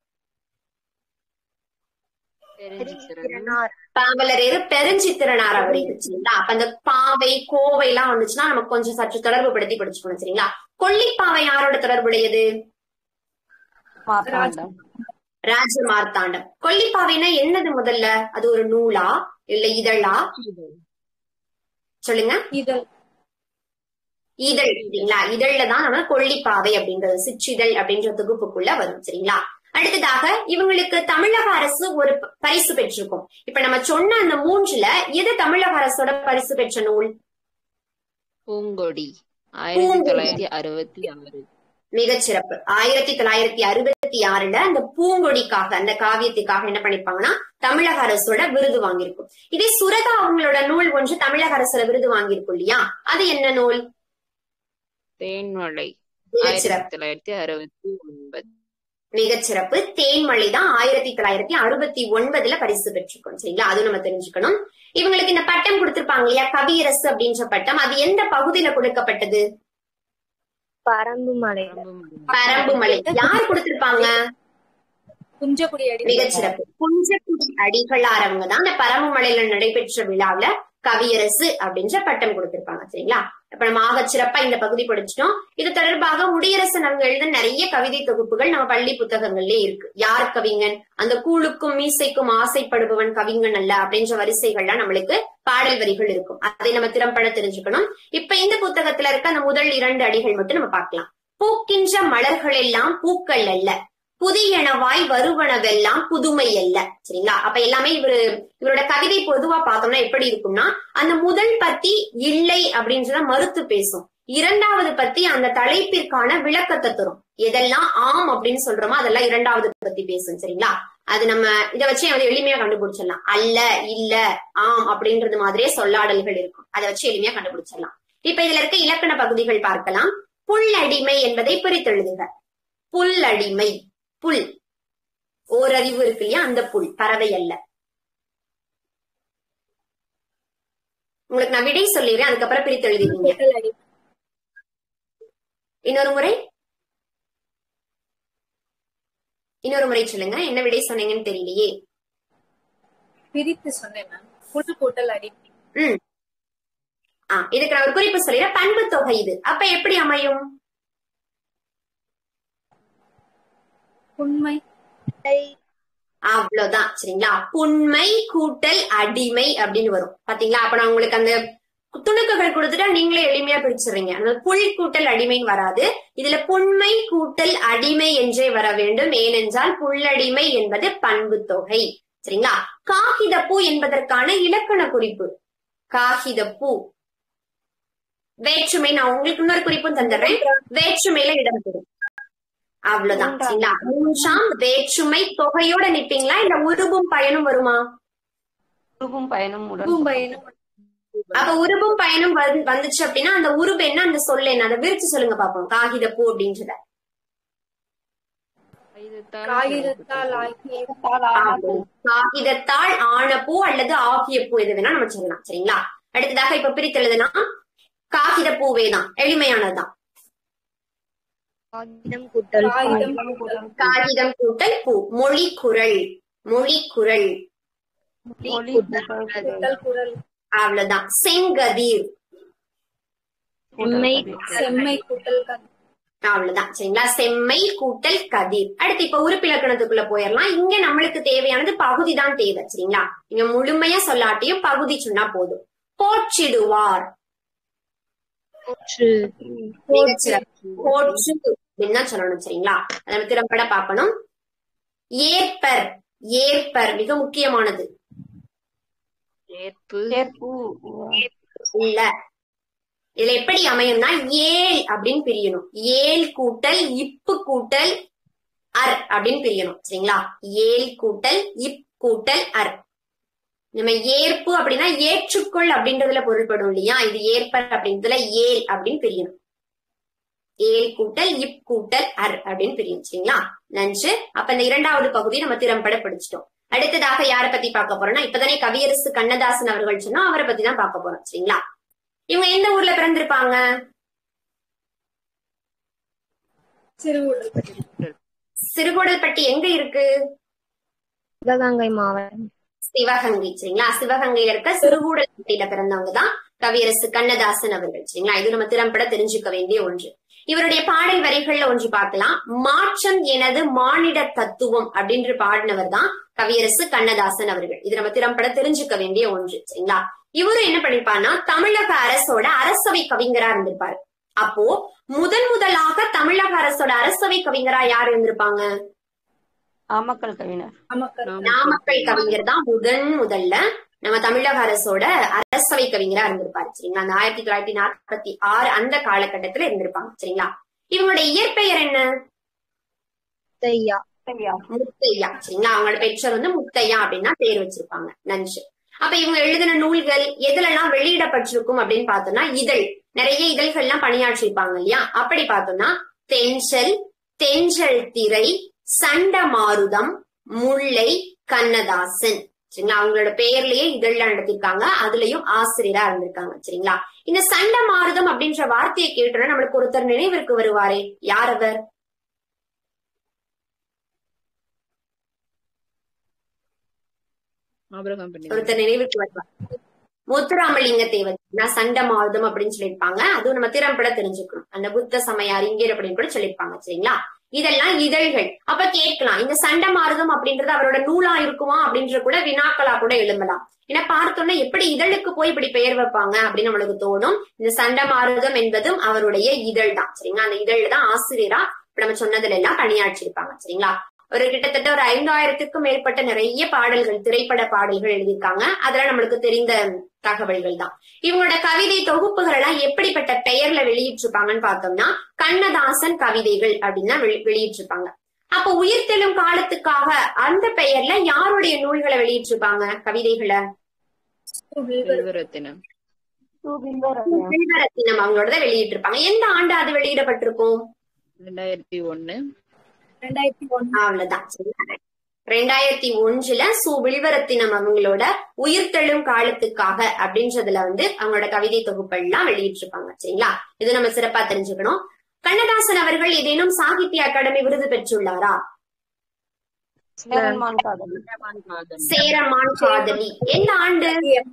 தெரிஞ்சுக்கிறேன் பாவலரேறு பெருஞ்சித்திரனார் அவர் சரிங்களா அப்ப அந்த பாவை கோவை எல்லாம் வந்துச்சுன்னா நமக்கு கொஞ்சம் சற்று தொடர்பு படுத்தி படிச்சுக்கணும் சரிங்களா கொல்லிப்பாவை யாரோட தொடர்புடையது மார்த்தாண்டம் ராஜ மார்த்தாண்டம் கொல்லிப்பாவைனா என்னது முதல்ல அது ஒரு நூலா இல்ல இதழா சொல்லுங்க இதழ் இதழ் சரிங்களா இதழ்ல தான் நம்ம கொல்லிப்பாவை அப்படின்றது சிற்றிதழ் அப்படின்ற தொகுப்புக்குள்ள வரும் சரிங்களா அடுத்ததாக இவங்களுக்கு தமிழக அரசு ஒரு ப- பரிசு பெற்றிருக்கும் இப்ப நம்ம சொன்ன அந்த மூன்றுல எது தமிழக அரசோட பரிசு பெற்ற நூல் பூங்கொடி ஆயிரத்தி தொள்ளாயிரத்தி அறுபத்தி ஆறு மிகச்சிறப்பு ஆயிரத்தி தொள்ளாயிரத்தி அறுபத்தி ஆறுல அந்த பூங்கொடிக்காக அந்த காவியத்துக்காக என்ன பண்ணிருப்பாங்கன்னா தமிழக அரசோட விருது வாங்கியிருக்கும் இதே சுரதா அவங்களோட நூல் ஒன்று தமிழக அரசுல விருது வாங்கியிருக்கும் இல்லையா அது என்ன நூல் தேன்மலை மிகச்சிறப்பு ஆயிரத்தி தொள்ளாயிரத்தி அறுபத்தி ஒன்பது மிகச்சிறப்பு தேன்மொழி தான் ஆயிரத்தி தொள்ளாயிரத்தி அறுபத்தி ஒன்பதுல பரிசு பெற்றிருக்கோம் சரிங்களா அது நம்ம தெரிஞ்சுக்கணும் இவங்களுக்கு இந்த பட்டம் கொடுத்திருப்பாங்க இல்லையா கவியரசு அப்படின்ற பட்டம் அது எந்த பகுதியில கொடுக்கப்பட்டது பரம்பு மலை பரம்புமலை யார் கொடுத்திருப்பாங்க குஞ்சக்குடி அடி மிகச்சிறப்பு குஞ்சக்குடி அடிகளாரவங்க தான் அந்த பரம்புமலையில நடைபெற்ற விழாவுல கவியரசு அப்படின்ற பட்டம் கொடுத்திருப்பாங்க சரிங்களா இப்ப நம்ம ஆகச் சிறப்பா இந்த பகுதி படிச்சிட்டோம் இது தொடர்பாக முடியரசன் அவங்க எழுத நிறைய கவிதை தொகுப்புகள் நம்ம பள்ளி புத்தகங்கள்லயே இருக்கு யார் கவிஞன் அந்த கூழுக்கும் மீசைக்கும் ஆசைப்படுபவன் கவிஞன் அல்ல அப்படின்ற வரிசைகள்லாம் நம்மளுக்கு பாடல் வரிகள் இருக்கும் அதை நம்ம திறம்பட தெரிஞ்சுக்கணும் இப்ப இந்த புத்தகத்துல இருக்க அந்த முதல் இரண்டு அடிகள் மட்டும் நம்ம பார்க்கலாம் பூக்கின்ற மலர்கள் எல்லாம் பூக்கள் அல்ல புதியனவாய் வருவனவெல்லாம் புதுமை அல்ல சரிங்களா அப்ப எல்லாமே இவரு இவரோட கவிதை பொதுவா பார்த்தோம்னா எப்படி இருக்கும்னா அந்த முதல் பத்தி இல்லை அப்படின்றத மறுத்து பேசும் இரண்டாவது பத்தி அந்த தலைப்பிற்கான விளக்கத்தை தரும் எதெல்லாம் ஆம் அப்படின்னு சொல்றோமோ அதெல்லாம் இரண்டாவது பத்தி பேசும் சரிங்களா அது நம்ம இதை வச்சு வந்து எளிமையா கண்டுபிடிச்சிடலாம் அல்ல இல்ல ஆம் அப்படின்றது மாதிரியே சொல்லாடல்கள் இருக்கும் அதை வச்சு எளிமையா கண்டுபிடிச்சிடலாம் இப்ப இதுல இருக்க இலக்கண பகுதிகள் பார்க்கலாம் புல்லடிமை என்பதை பிரித்தெழுதுக புல்லடிமை புல் ஓரறிவு இருக்கு இல்லையா அந்த புல் பறவை அல்ல உங்களுக்கு நான் விடை சொல்லிடுறேன் அதுக்கப்புறம் பிரித்து எழுதிடுவீங்க கூட்டல் அடி இன்னொரு முறை இன்னொரு முறை சொல்லுங்க என்ன விடை சொன்னீங்கன்னு தெரியலையே பிரித்து சொன்னேன் மேம் புல் கூட்டல் அடி ம் ஆ இதுக்கு நான் ஒரு குறிப்பு சொல்லிடுறேன் பண்பு தொகை இது அப்ப எப்படி அமையும் உண்மை அவ்வளவுதான் சரிங்களா புண்மை கூட்டல் அடிமை அப்படின்னு வரும் பாத்தீங்களா அப்ப நான் உங்களுக்கு அந்த துணுக்குகள் கொடுத்துட்டா நீங்களே எளிமையா பிரிச்சுறீங்க அந்த புல் கூட்டல் அடிமைன்னு வராது இதுல புண்மை கூட்டல் அடிமை என்றே வர வேண்டும் ஏனென்றால் புல்லடிமை என்பது பண்பு தொகை சரிங்களா காகிதப்பூ என்பதற்கான இலக்கண குறிப்பு காகிதப்பூ வேற்றுமை நான் உங்களுக்கு இன்னொரு குறிப்பும் தந்துடுறேன் வேற்றுமையில இடம் பெறும் அவ்வளவுதான் சரிங்களா மூன்றாம் வேற்றுமை தொகையோட நிப்பீங்களா இல்ல உருபும் பயனும் வருமா உருவும் பயனும் உடன் பூம்பயனும் அப்ப உருபும் பயனும் வந்து- வந்துச்சு அப்படின்னா அந்த உருபு என்ன அந்த சொல்ல என்ன அதை விரிச்சு சொல்லுங்க பாப்போம் காகித பூ அப்படின்றத காகிதத்தால் ஆகிய காகிதத்தால் ஆன பூ அல்லது ஆகிய பூ எது வேணா நம்ம சொல்லலாம் சரிங்களா அடுத்ததாக இப்ப பிரித்தெழுதுனா காகித பூவே தான் எளிமையானதுதான் காகிதம் கூட்டல் காகிதம் கூட்டல் காகிதம் கூட்டல் பூ மொழி குரல் மொழி குரல் மொழி கூட்டல் குரல் அவ்வளவுதான் செங்கதிர் செம்மை செம்மை கூட்டல் கண் அவ்வளவுதான் சரிங்களா செம்மை கூட்டல் கதிர் அடுத்து இப்ப உறுப்பிலக்கணத்துக்குள்ள போயிடலாம் இங்க நம்மளுக்கு தேவையானது பகுதி தான் தேவை சரிங்களா நீங்க முழுமையா சொல்லாட்டியும் பகுதி சொன்னா போதும் போற்றிடுவார் போற்று மிகச்சிறப்பு. போற்று அப்படின்னு தான் சொல்லணும் சரிங்களா அதை நம்ம திறம்பட பார்க்கணும் ஏற்பர் ஏற்பர் மிக முக்கியமானது ஏற்பு இல்ல இதுல எப்படி அமையும்னா ஏல் அப்படின்னு பிரியணும் ஏல் கூட்டல் இப்பு கூட்டல் அர் அப்படின்னு பிரியணும் சரிங்களா ஏல் கூட்டல் இப் கூட்டல் அர் நம்ம ஏற்பு அப்படின்னா ஏற்றுக்கொள் அப்படின்றதுல பொருள்படும் இல்லையா இது ஏற்பர் அப்படின்றதுல ஏல் அப்படின்னு பிரியணும் ஏல் கூட்டல் இப் கூட்டல் அர் அப்படின்னு பிரியும் சரிங்களா நன்று அப்ப இந்த இரண்டாவது பகுதி நம்ம திறம்பட படிச்சிட்டோம் அடுத்ததாக யார பத்தி பார்க்க போறோம்னா இப்பதானே கவியரசு கண்ணதாசன் அவர்கள் சொன்னோம் அவரை பத்தி தான் பார்க்க போறோம் சரிங்களா இவங்க எந்த ஊர்ல பிறந்திருப்பாங்க சிறுகுடல் சிறுகோடல்பட்டி எங்க இருக்கு சிவகங்கை மாவட்டம் சிவகங்கை சரிங்களா சிவகங்கையில இருக்க சிறுகூடல்பட்டியில பிறந்தவங்க தான் கவியரசு கண்ணதாசன் அவர்கள் சரிங்களா இது நம்ம திறம்பட தெரிஞ்சுக்க வேண்டிய ஒன்று இவருடைய பாடல் வரிகள்ல ஒன்று பார்க்கலாம் மாற்றம் எனது மானிட தத்துவம் அப்படின்று பாடினவர் தான் கவியரசு கண்ணதாசன் அவர்கள் இது நம்ம திறம்பட தெரிஞ்சுக்க வேண்டிய ஒன்று சரிங்களா இவரு என்ன பண்ணிருப்பாருன்னா தமிழக அரசோட அரசவை கவிஞரா இருந்திருப்பாரு அப்போ முதன் முதலாக தமிழக அரசோட அரசவை கவிஞரா யார் இருந்திருப்பாங்க நாமக்கல் கவிஞர் நாமக்கல் நாமக்கல் கவிஞர் தான் முதன் முதல்ல நம்ம தமிழக அரசோட அரசவை கவிஞரா இருந்திருப்பாரு சரிங்களா அந்த ஆயிரத்தி தொள்ளாயிரத்தி நாற்பத்தி ஆறு அந்த காலகட்டத்துல இருந்திருப்பாங்க சரிங்களா இவங்களோட இயற்பெயர் என்ன ஐயா முத்தையா சரிங்களா அவங்களோட பெற்றோர் வந்து முத்தையா அப்படின்னா பேர் வச்சிருப்பாங்க நன்று அப்ப இவங்க எழுதின நூல்கள் எதுலெல்லாம் வெளியிடப்பட்டிருக்கும் அப்படின்னு பார்த்தோம்னா இதழ் நிறைய இதழ்கள்லாம் பணியாற்றிருப்பாங்க இல்லையா அப்படி பார்த்தோம்னா தென்றல் தென்றல் திரை சண்டமாருதம் முல்லை கண்ணதாசன் சரிங்களா அவங்களோட பெயர்லயே இதழ்ல நடத்திருக்காங்க அதுலயும் ஆசிரியரா இருந்திருக்காங்க சரிங்களா இந்த சண்டமாருதம் அப்படின்ற வார்த்தையை கேட்டோம்னா நம்மளுக்கு ஒருத்தர் நினைவிற்கு வருவாரே யார் அவர் ஆபிரகாம் பண்ணி ஒருத்தர் நினைவுக்கு வருவார் முத்துராமலிங்க தேவர் நான் சண்டமாருதம் அப்படின்னு சொல்லியிருப்பாங்க அதுவும் நம்ம திறம்பட தெரிஞ்சுக்கணும் அந்த புத்த சமய அறிஞர் அப்படின்னு கூட சொல்லியிருப்பாங்க சரிங்களா இதெல்லாம் இதழ்கள் அப்ப கேட்கலாம் இந்த சண்டமாருதம் அப்படின்றது அவரோட நூலா இருக்குமா அப்படின்ற கூட வினாக்களா கூட எழும்பலாம் ஏன்னா பார்த்தோம்னா எப்படி இதழுக்கு போய் இப்படி பெயர் வைப்பாங்க அப்படின்னு நம்மளுக்கு தோணும் இந்த சண்டமாருதம் என்பதும் அவருடைய இதழ் தான் சரிங்களா அந்த இதழ் தான் ஆசிரியரா இப்ப நம்ம சொன்னதுல எல்லாம் பணியாற்றிருப்பாங்க சரிங்களா ஒரு கிட்டத்தட்ட ஒரு ஐந்தாயிரத்துக்கும் மேற்பட்ட நிறைய பாடல்கள் திரைப்பட பாடல்கள் எழுதியிருக்காங்க அதெல்லாம் நம்மளுக்கு தெரிந்த தகவல்கள் தான் இவங்களோட கவிதை தொகுப்புகள் எல்லாம் எப்படிப்பட்ட பெயர்ல வெளியிட்டிருப்பாங்கன்னு பார்த்தோம்னா கண்ணதாசன் கவிதைகள் அப்படின்னு தான் வெளி- வெளியிட்டிருப்பாங்க அப்ப உயிர்த்தெழும் காலத்துக்காக அந்த பெயர்ல யாருடைய நூல்களை வெளியிட்டிருப்பாங்க கவிதைகளை வில்வரத்தினம் வில்வரத்தினம் அவங்களோட வெளியிட்டிருப்பாங்க எந்த ஆண்டு அது வெளியிடப்பட்டிருக்கும் ரெண்டாயிரத்தி ஒண்ணு ரெண்டாயிரத்தி ஒண்ணு அவ்வளவுதான் சரிங்களா? ரெண்டாயிரத்தி ஒன்றுல சு வில்வரத்தினம் அவங்களோட உயிர்த்தெழும் காலத்துக்காக அப்படின்றதுல வந்து அவங்களோட கவிதை தொகுப்பெல்லாம் வெளியிட்டிருப்பாங்க சரிங்களா இது நம்ம சிறப்பா தெரிஞ்சுக்கணும் கண்ணதாசன் அவர்கள் ஏதேனும் சாகித்ய அகாடமி விருது பெற்றுள்ளாரா சேரன்மான் காதலி சேரமான் காதலி எந்த ஆண்டு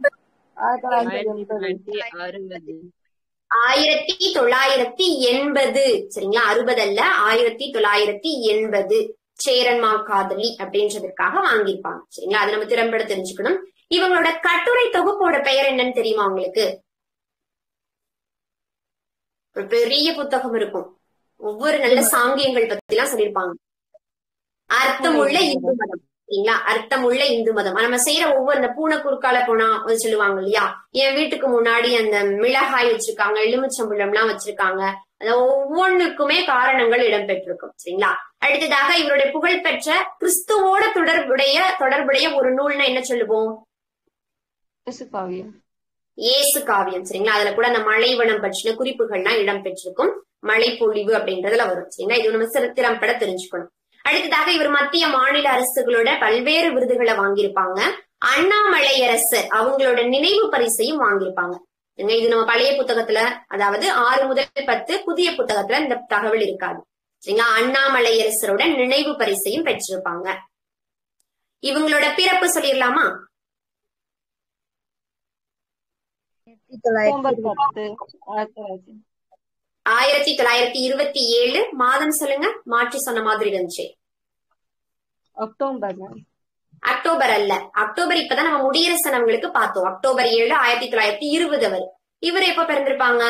ஆயிரத்தி தொள்ளாயிரத்தி ஆயிரத்தி எண்பது ஆயிரத்தி தொள்ளாயிரத்தி எண்பது தொள்ளாயிரத்தி அறுபது சரிங்களா அறுபது அல்ல ஆயிரத்தி தொள்ளாயிரத்தி எண்பது சேரன்மா காதலி அப்படின்றதுக்காக வாங்கியிருப்பாங்க சரிங்களா அது நம்ம திறம்பட தெரிஞ்சுக்கணும் இவங்களோட கட்டுரை தொகுப்போட பெயர் என்னன்னு தெரியுமா உங்களுக்கு ஒரு பெரிய புத்தகம் இருக்கும் ஒவ்வொரு நல்ல சாங்கியங்கள் பத்தி எல்லாம் சொல்லியிருப்பாங்க அர்த்தமுள்ள இந்து மதம் சரிங்களா அர்த்தமுள்ள இந்து மதம் நம்ம செய்யற ஒவ்வொரு இந்த பூனை குறுக்கால போனா ஒரு சொல்லுவாங்க இல்லையா என் வீட்டுக்கு முன்னாடி அந்த மிளகாய் வச்சிருக்காங்க எலுமிச்சம்பழம் எல்லாம் வச்சிருக்காங்க அந்த ஒவ்வொன்றுக்குமே காரணங்கள் இடம்பெற்றிருக்கும் சரிங்களா அடுத்ததாக இவருடைய புகழ்பெற்ற கிறிஸ்துவோட தொடர்புடைய தொடர்புடைய ஒரு நூல்னா என்ன சொல்லுவோம் காவியம் இயேசு காவியம் சரிங்களா அதுல கூட அந்த மலைவனம் பற்றின குறிப்புகள்லாம் இடம்பெற்றிருக்கும் மழை பொழிவு அப்படின்றதுல வரும் சரிங்களா இது நம்ம சிறு திறம்பட தெரிஞ்சுக்கணும் அடுத்ததாக இவர் மத்திய மாநில அரசுகளோட பல்வேறு விருதுகளை வாங்கியிருப்பாங்க அண்ணாமலையரசர் அவங்களோட நினைவு பரிசையும் வாங்கியிருப்பாங்க சரிங்களா? இது நம்ம பழைய புத்தகத்துல அதாவது ஆறு முதல் பத்து புதிய புத்தகத்துல இந்த தகவல் இருக்காது சரிங்களா அண்ணாமலையரசரோட நினைவு பரிசையும் பெற்றிருப்பாங்க இவங்களோட பிறப்பு சொல்லிடலாமா அக்டோபர் பத்து ஆயிரத்தி தொள்ளாயிரத்தி ஆயிரத்தி தொள்ளாயிரத்தி இருபத்தி ஏழு மாதம் சொல்லுங்க மாற்றி சொன்ன மாதிரி இருந்துச்சு அக்டோபர் மேம் அக்டோபர் அல்ல அக்டோபர் இப்பதான் நம்ம முடியரசன் அவங்களுக்கு பார்த்தோம் அக்டோபர் ஏழு ஆயிரத்தி தொள்ளாயிரத்தி இருபது அவர் இவர் எப்ப பிறந்திருப்பாங்க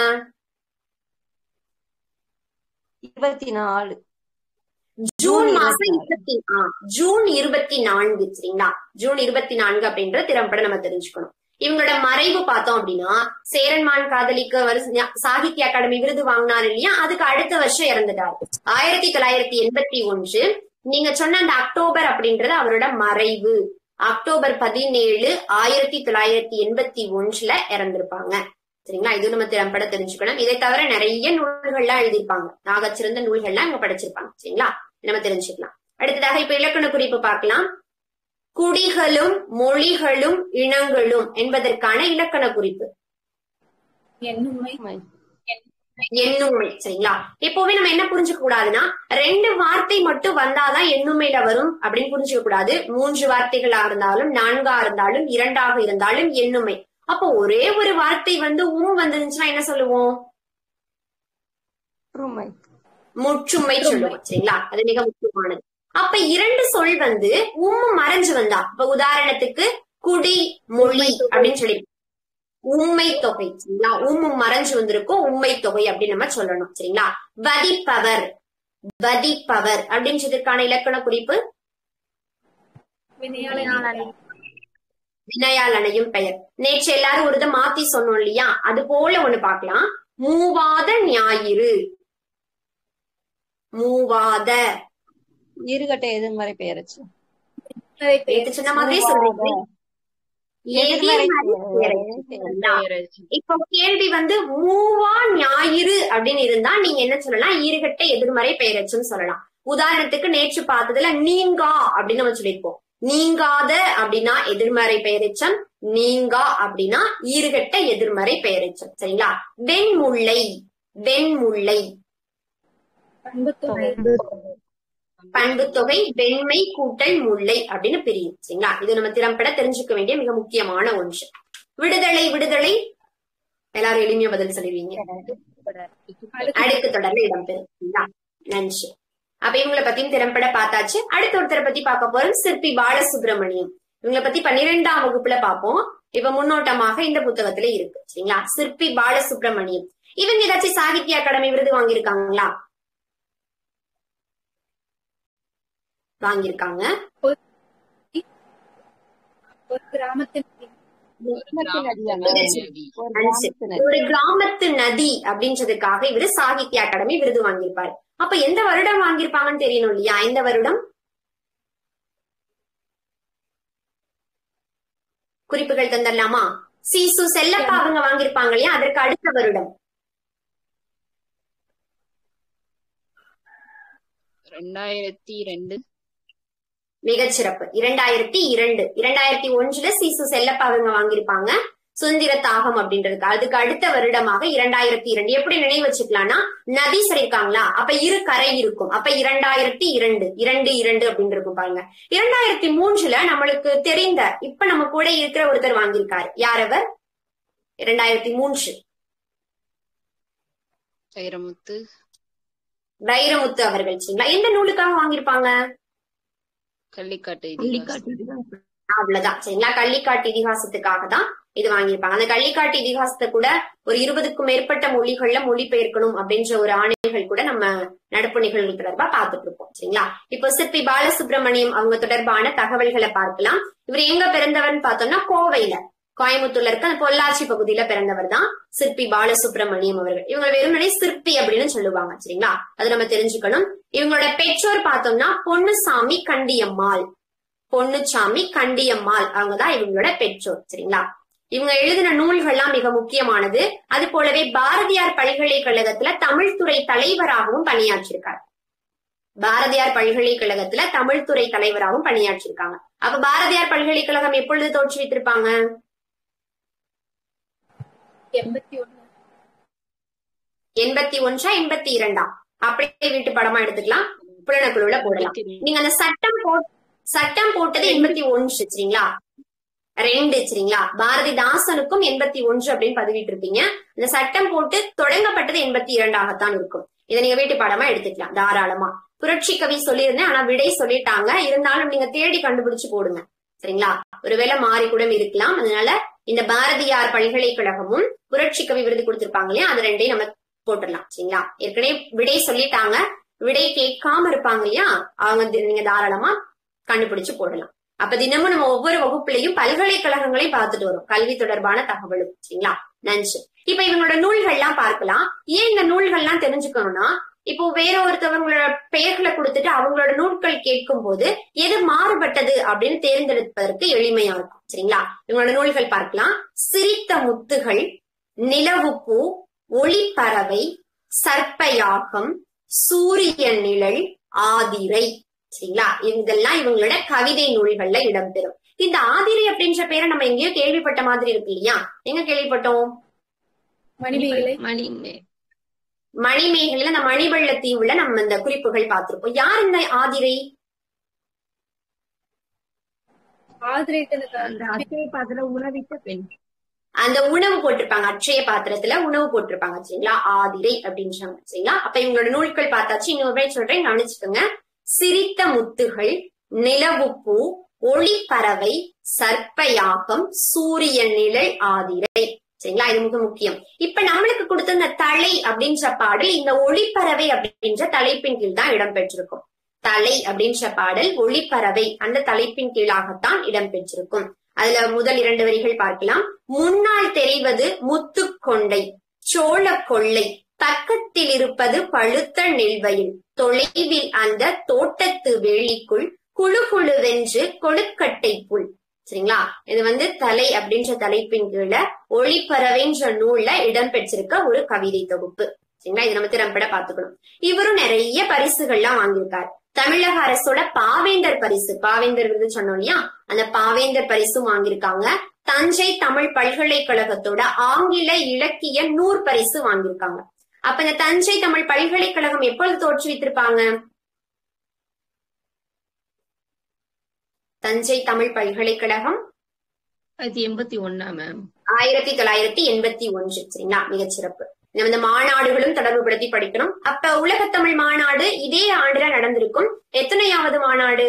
இருபத்தி நாலு ஜூன் மாசம் இருபத்தி ஆ, ஜூன் இருபத்தி நான்கு சரிங்களா ஜூன் இருபத்தி நான்கு அப்படின்ற திறம்பட நம்ம தெரிஞ்சுக்கணும் இவங்களோட மறைவு பார்த்தோம் அப்படின்னா சேரன்மான் காதலிக்கு வருஷ- ஞா- சாகித்ய அகாடமி விருது வாங்கினார் இல்லையா அதுக்கு அடுத்த வருஷம் இறந்துட்டார் ஆயிரத்தி தொள்ளாயிரத்தி எண்பத்தி ஒன்று நீங்க சொன்ன அந்த அக்டோபர் அப்படின்றது அவரோட மறைவு அக்டோபர் பதினேழு ஆயிரத்தி தொள்ளாயிரத்தி எண்பத்தி ஒன்றுல இறந்திருப்பாங்க சரிங்களா இது நம்ம திறம்பட தெரிஞ்சுக்கணும் இதை தவிர நிறைய நூல்கள்லாம் எழுதியிருப்பாங்க ஆகச்சிறந்த நூல்கள்லாம் இங்க படிச்சிருப்பாங்க சரிங்களா நம்ம தெரிஞ்சுக்கலாம் அடுத்ததாக இப்ப இலக்கண குறிப்பு பார்க்கலாம் குடிகளும் மொழிகளும் இனங்களும் என்பதற்கான இலக்கண குறிப்பு எண்ணுமை எண்ணுமை சரிங்களா எப்பவுமே நம்ம என்ன புரிஞ்சுக்க கூடாதுன்னா ரெண்டு வார்த்தை மட்டும் வந்தாதான் எண்ணுமையில வரும் அப்படின்னு புரிஞ்சுக்க கூடாது மூன்று வார்த்தைகளா இருந்தாலும் நான்கா இருந்தாலும் இரண்டாக இருந்தாலும் எண்ணுமை அப்போ ஒரே ஒரு வார்த்தை வந்து உம் வந்துருந்துச்சுன்னா என்ன சொல்லுவோம் உண்மை முற்றுமை சொல்லுவோம் சரிங்களா அது மிக முக்கியமானது அப்ப இரண்டு சொல் வந்து உம் மறைஞ்சு வந்தா இப்ப உதாரணத்துக்கு குடி மொழி அப்படின்னு சொல்லி உண்மை தொகை சரிங்களா உம் மறைஞ்சு வந்திருக்கும் உண்மை தொகை அப்படின்னு நம்ம சொல்லணும் சரிங்களா வதிப்பவர் வதிப்பவர் அப்படின்றதுக்கான இலக்கண குறிப்பு வினையாளனை வினையால் அணையும் பெயர் நேற்று எல்லாரும் ஒரு இதை மாத்தி சொன்னோம் இல்லையா அது போல ஒண்ணு பார்க்கலாம் மூவாத ஞாயிறு மூவாத இருகட்ட எதிர்மறை பெயரச்சு நேத்து சொன்ன மாதிரியே சொல்றீங்க எதிர்மறை பெயரெச்சம். சரிங்களா? பெயரச்சு. இப்போ கேள்வி வந்து மூவா ஞாயிறு அப்படின்னு இருந்தா நீங்க என்ன சொல்லலாம் ஈறுகட்ட எதிர்மறை பெயரச்சுன்னு சொல்லலாம் உதாரணத்துக்கு நேற்று பார்த்ததுல நீங்கா அப்படின்னு நம்ம சொல்லியிருப்போம் நீங்காத அப்படின்னா எதிர்மறை பெயரெச்சம் நீங்கா அப்படின்னா ஈறுகட்ட எதிர்மறை பெயரெச்சம் சரிங்களா வெண்முல்லை வெண்முல்லை பண்புத்தொகை பண்பு தொகை வெண்மை கூட்டல் முல்லை அப்படின்னு பிரியும் சரிங்களா இது நம்ம திறம்பட தெரிஞ்சுக்க வேண்டிய மிக முக்கியமான ஒன்று விடுதலை விடுதலை எல்லாரும் எளிமையா பதில் சொல்லுவீங்க அடுக்கு தொடர்ந்து இடம்பெறும் சரிங்களா? நன்றி அப்ப இவங்களை பத்தியும் திறம்பட பார்த்தாச்சு அடுத்த ஒருத்தரை பத்தி பார்க்க போறோம் சிற்பி பாலசுப்ரமணியம் இவங்களை பத்தி பன்னிரெண்டாம் வகுப்புல பார்ப்போம் இப்ப முன்னோட்டமாக இந்த புத்தகத்துல இருக்கு சரிங்களா சிற்பி பாலசுப்ரமணியம் இவங்க ஏதாச்சும் சாகித்ய அகாடமி விருது வாங்கியிருக்காங்களா வாங்கியிருக்காங்க ஒரு கிராமத்தின் கிராமத்து நதியா நதி. ஒரு நன்றி. கிராமத்து நதி ஒரு கிராமத்து நதி அப்படின்றதுக்காக இவரு சாகித்ய அகாடமி விருது வாங்கியிருப்பாரு அப்ப எந்த வருடம் வாங்கியிருப்பாங்கன்னு தெரியணும் இல்லையா எந்த வருடம் குறிப்புகள் தந்துடலாமா சீசு செல்லப்பா அவங்க வாங்கியிருப்பாங்க இல்லையா அதற்கு அடுத்த வருடம் ரெண்டாயிரத்தி ரெண்டு மிகச்சிறப்பு இரண்டாயிரத்தி இரண்டு இரண்டாயிரத்தி ஒன்றுல சீசு செல்லப்பா அவங்க வாங்கியிருப்பாங்க சுதந்திர தாகம் அப்படின்றதுக்கு அதுக்கு அடுத்த வருடமாக இரண்டாயிரத்தி இரண்டு எப்படி நினைவு வச்சுக்கலாம்னா நதி சொல்லிருக்காங்களா அப்ப இரு கரை இருக்கும் அப்ப இரண்டாயிரத்தி இரண்டு இரண்டு இரண்டு அப்படின்னு இருக்கும் பாருங்க இரண்டாயிரத்தி மூன்றுல நம்மளுக்கு தெரிந்த இப்ப நம்ம கூட இருக்கிற ஒருத்தர் வாங்கியிருக்காரு யார் அவர் இரண்டாயிரத்தி மூன்று வைரமுத்து வைரமுத்து அவர்கள் சரிங்களா எந்த நூலுக்காக வாங்கியிருப்பாங்க கள்ளிக்காட்டு இதிகாசம். அவ்வளவுதான் சரிங்களா கள்ளிக்காட்டு இதிகாசத்துக்காக தான் இது வாங்கியிருப்பாங்க அந்த கள்ளிக்காட்டு இதிகாசத்தை கூட ஒரு இருபதுக்கும் மேற்பட்ட மொழிகள்ல மொழிபெயர்க்கணும் அப்படின்ற ஒரு ஆணைகள் கூட நம்ம நடப்பு நிகழ்வுகள் தொடர்பா பார்த்துட்டு இருப்போம் சரிங்களா இப்போ சிற்பி பாலசுப்ரமணியம் அவங்க தொடர்பான தகவல்களை பார்க்கலாம் இவர் எங்க பிறந்தவர்னு பார்த்தோம்னா கோவையில கோயம்புத்தூர்ல இருக்க அந்த பொள்ளாச்சி பகுதியில பிறந்தவர் தான் சிற்பி பாலசுப்ரமணியம் அவர்கள் இவங்க வெறுமனே சிற்பி அப்படின்னு சொல்லுவாங்க சரிங்களா அது நம்ம தெரிஞ்சுக்கணும் இவங்களோட பெற்றோர் பார்த்தோம்னா பொன்னுசாமி கண்டியம்மாள் பொன்னுச்சாமி கண்டியம்மாள் அவங்கதான் இவங்களோட பெற்றோர் சரிங்களா இவங்க எழுதின நூல்கள்லாம் மிக முக்கியமானது அது போலவே பாரதியார் பல்கலைக்கழகத்துல தமிழ்துறை தலைவராகவும் பணியாற்றிருக்கார் பாரதியார் பல்கலைக்கழகத்துல தமிழ்துறை தலைவராகவும் பணியாற்றிருக்காங்க அப்ப பாரதியார் பல்கலைக்கழகம் எப்பொழுது தோற்றுவித்திருப்பாங்க எண்பத்தி ஒண்ணு எண்பத்தி ஒன்றா எண்பத்தி இரண்டா அப்படியே வீட்டு படமா எடுத்துக்கலாம் புலனக்குழுல போடலாம் நீங்க அந்த சட்டம் போ சட்டம் போட்டது எண்பத்தி ஒன்று சரிங்களா ரெண்டு சரிங்களா பாரதிதாசனுக்கும் எண்பத்தி ஒன்று அப்படின்னு பதிவிட்டு இருப்பீங்க இந்த சட்டம் போட்டு தொடங்கப்பட்டது எண்பத்தி இரண்டாகத்தான் இருக்கும் இதை நீங்க வீட்டு பாடமா எடுத்துக்கலாம் தாராளமா புரட்சி கவி சொல்லியிருந்தேன் ஆனா விடை சொல்லிட்டாங்க இருந்தாலும் நீங்க தேடி கண்டுபிடிச்சு போடுங்க சரிங்களா ஒருவேளை மாறி கூட இருக்கலாம் அதனால இந்த பாரதியார் பல்கலைக்கழகமும் புரட்சி கவி விருது கொடுத்திருப்பாங்க இல்லையா அது ரெண்டையும் நம்ம போட்டுடலாம் சரிங்களா ஏற்கனவே விடை சொல்லிட்டாங்க விடை கேட்காம இருப்பாங்க இல்லையா அவங்க தி- நீங்க தாராளமா கண்டுபிடிச்சு போடலாம் அப்ப தினமும் நம்ம ஒவ்வொரு வகுப்புலையும் பல்கலைக்கழகங்களையும் பார்த்துட்டு வரும் கல்வி தொடர்பான தகவலும் சரிங்களா நன்றி இப்ப இவங்களோட நூல்கள்லாம் பார்க்கலாம் ஏன் இந்த நூல்கள்லாம் தெரிஞ்சுக்கணும்னா இப்போ வேற ஒருத்தவங்களோட பெயர்களை கொடுத்துட்டு அவங்களோட நூல்கள் கேட்கும் போது எது மாறுபட்டது அப்படின்னு தேர்ந்தெடுப்பதற்கு எளிமையா இருக்கும் சரிங்களா இவங்களோட நூல்கள் பார்க்கலாம் சிரித்த முத்துகள் நிலவுப்பூ ஒளிப்பறவை சர்ப்பயாகம் சூரிய நிழல் ஆதிரை சரிங்களா இதெல்லாம் இவங்களோட கவிதை நூல்கள்ல இடம்பெறும் இந்த ஆதிரை அப்படின்ற பேரை நம்ம எங்கேயோ கேள்விப்பட்ட மாதிரி இருக்கு இல்லையா எங்க கேள்விப்பட்டோம் மணிமேகலை மணிமே மணிமேகலையில இந்த மணிவெள்ள தீவுல நம்ம இந்த குறிப்புகள் பார்த்திருப்போம் யார் இந்த ஆதிரை ஆதிரைத்தனுக்கு அந்த அச்சய பாத்திர உணவித்த பெண் அந்த உணவு போட்டிருப்பாங்க அட்சய பாத்திரத்துல உணவு போட்டிருப்பாங்க சரிங்களா ஆதிரை அப்படின்றாங்க சரிங்களா அப்ப இவங்களோட நூல்கள் பார்த்தாச்சு இன்னொரு முறை சொல்றேன் கவனிச்சுக்கோங்க சிரித்த முத்துகள் நிலவுப்பூ ஒளிப்பறவை சர்ப்பயாகம் சூரிய நிழல் ஆதிரை சரிங்களா இது மிக முக்கியம் இப்ப நம்மளுக்கு கொடுத்த இந்த தலை அப்படின்ற பாடல் இந்த ஒளிப்பறவை அப்படின்ற தலைப்பின் கீழ் தான் இடம்பெற்றிருக்கும் தலை அப்படின்ற பாடல் ஒளிப்பறவை அந்த தலைப்பின் கீழாகத்தான் இடம்பெற்றிருக்கும் அதுல முதல் இரண்டு வரிகள் பார்க்கலாம் முன்னால் தெரிவது முத்துக்கொண்டை சோழ கொள்ளை பக்கத்தில் இருப்பது பழுத்த நெல்வயல் தொலைவில் அந்த தோட்டத்து வேலிக்குள் குழு குழுவென்று கொழுக்கட்டை புல் சரிங்களா இது வந்து தலை அப்படின்ற தலைப்பின் கீழே ஒளிப்பறவைன்ற நூல்ல இடம்பெற்றிருக்க ஒரு கவிதை தொகுப்பு சரிங்களா இது நம்ம திறம்பட பாத்துக்கணும் இவரும் நிறைய பரிசுகள்லாம் வாங்கியிருக்காரு தமிழக அரசோட பாவேந்தர் பரிசு பாவேந்தர் விருது சொன்னோம் இல்லையா அந்த பாவேந்தர் பரிசும் வாங்கியிருக்காங்க தஞ்சை தமிழ் பல்கலைக்கழகத்தோட ஆங்கில இலக்கிய நூறு பரிசு வாங்கியிருக்காங்க அப்ப இந்த தஞ்சை தமிழ் பல்கலைக்கழகம் எப்பொழுது தோற்றுவித்திருப்பாங்க தஞ்சை தமிழ் பல்கலைக்கழகம் ஆயிரத்தி எண்பத்தி ஒன்னா மேம் ஆயிரத்தி தொள்ளாயிரத்தி எண்பத்தி ஒன்று சரிங்களா மிகச்சிறப்பு நம்ம இந்த மாநாடுகளும் தொடர்புபடுத்தி படிக்கணும் அப்ப உலகத்தமிழ் மாநாடு இதே ஆண்டுல நடந்திருக்கும் எத்தனையாவது மாநாடு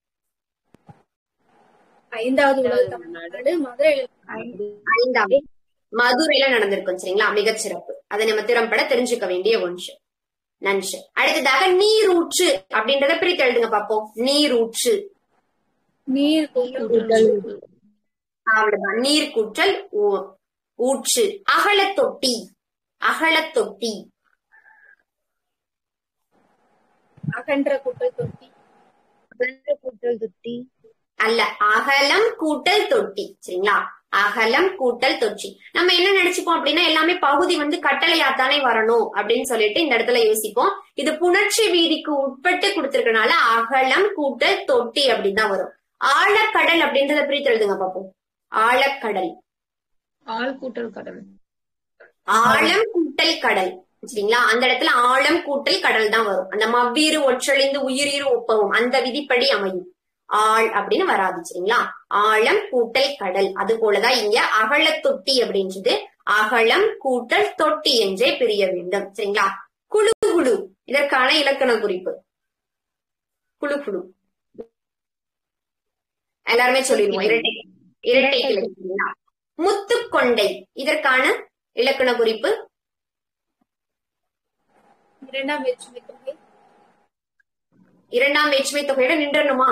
ஐந்தாவது உலக தமிழ்நாடு மதுரையில் ஐந்தாம் மதுரையில நடந்திருக்கும் சரிங்களா மிகச்சிறப்பு அதை நம்ம திறம்பட தெரிஞ்சுக்க வேண்டிய ஒன்று நன்று அடுத்ததாக நீரூற்று அப்படின்றத பிரித்து எழுதுங்க பாப்போம் நீரூற்று நீர் கூட்டல் அவ்வளவுதான் நீர் கூற்றல் ஊ- ஊற்று அகலத்தொட்டி அகலத்தொட்டி அகன்ற கூட்டல் தொட்டி கூட்டல் தொட்டி அல்ல அகலம் கூட்டல் தொட்டி சரிங்களா அகலம் கூட்டல் தொட்டி நம்ம என்ன நினைச்சுப்போம் அப்படின்னா எல்லாமே பகுதி வந்து கட்டளையாத்தானே வரணும் அப்படின்னு சொல்லிட்டு இந்த இடத்துல யோசிப்போம் இது புணர்ச்சி வீதிக்கு உட்பட்டு கொடுத்திருக்கனால அகலம் கூட்டல் தொட்டி அப்படின்னு தான் வரும் ஆழக்கடல் அப்படின்றத பிரித்து எழுதுங்க பாப்போம் ஆழக்கடல் ஆள் கூட்டல் கடல் ஆழம் கூட்டல் கடல் சரிங்களா அந்த இடத்துல ஆழம் கூட்டல் கடல் தான் வரும் அந்த மவ்வீறு ஒற்றழிந்து உயிரீறு ஒப்பவும் அந்த விதிப்படி அமையும் ஆள் அப்படின்னு வராது சரிங்களா ஆழம் கூட்டல் கடல் அது போலதான் இங்க அகல தொட்டி அப்படின்றது அகலம் கூட்டல் தொட்டி என்றே பிரிய வேண்டும் சரிங்களா குழு குழு இதற்கான இலக்கண குறிப்பு குழு குழு எல்லாருமே சொல்லிடுவோம் இரட்டை இரட்டை கிளை சரிங்களா முத்துக்கொண்டை இதற்கான இலக்கண குறிப்பு இரண்டாம் வேற்றுமை தொகை இரண்டாம் வேற்றுமை தொகையோட நின்றணுமா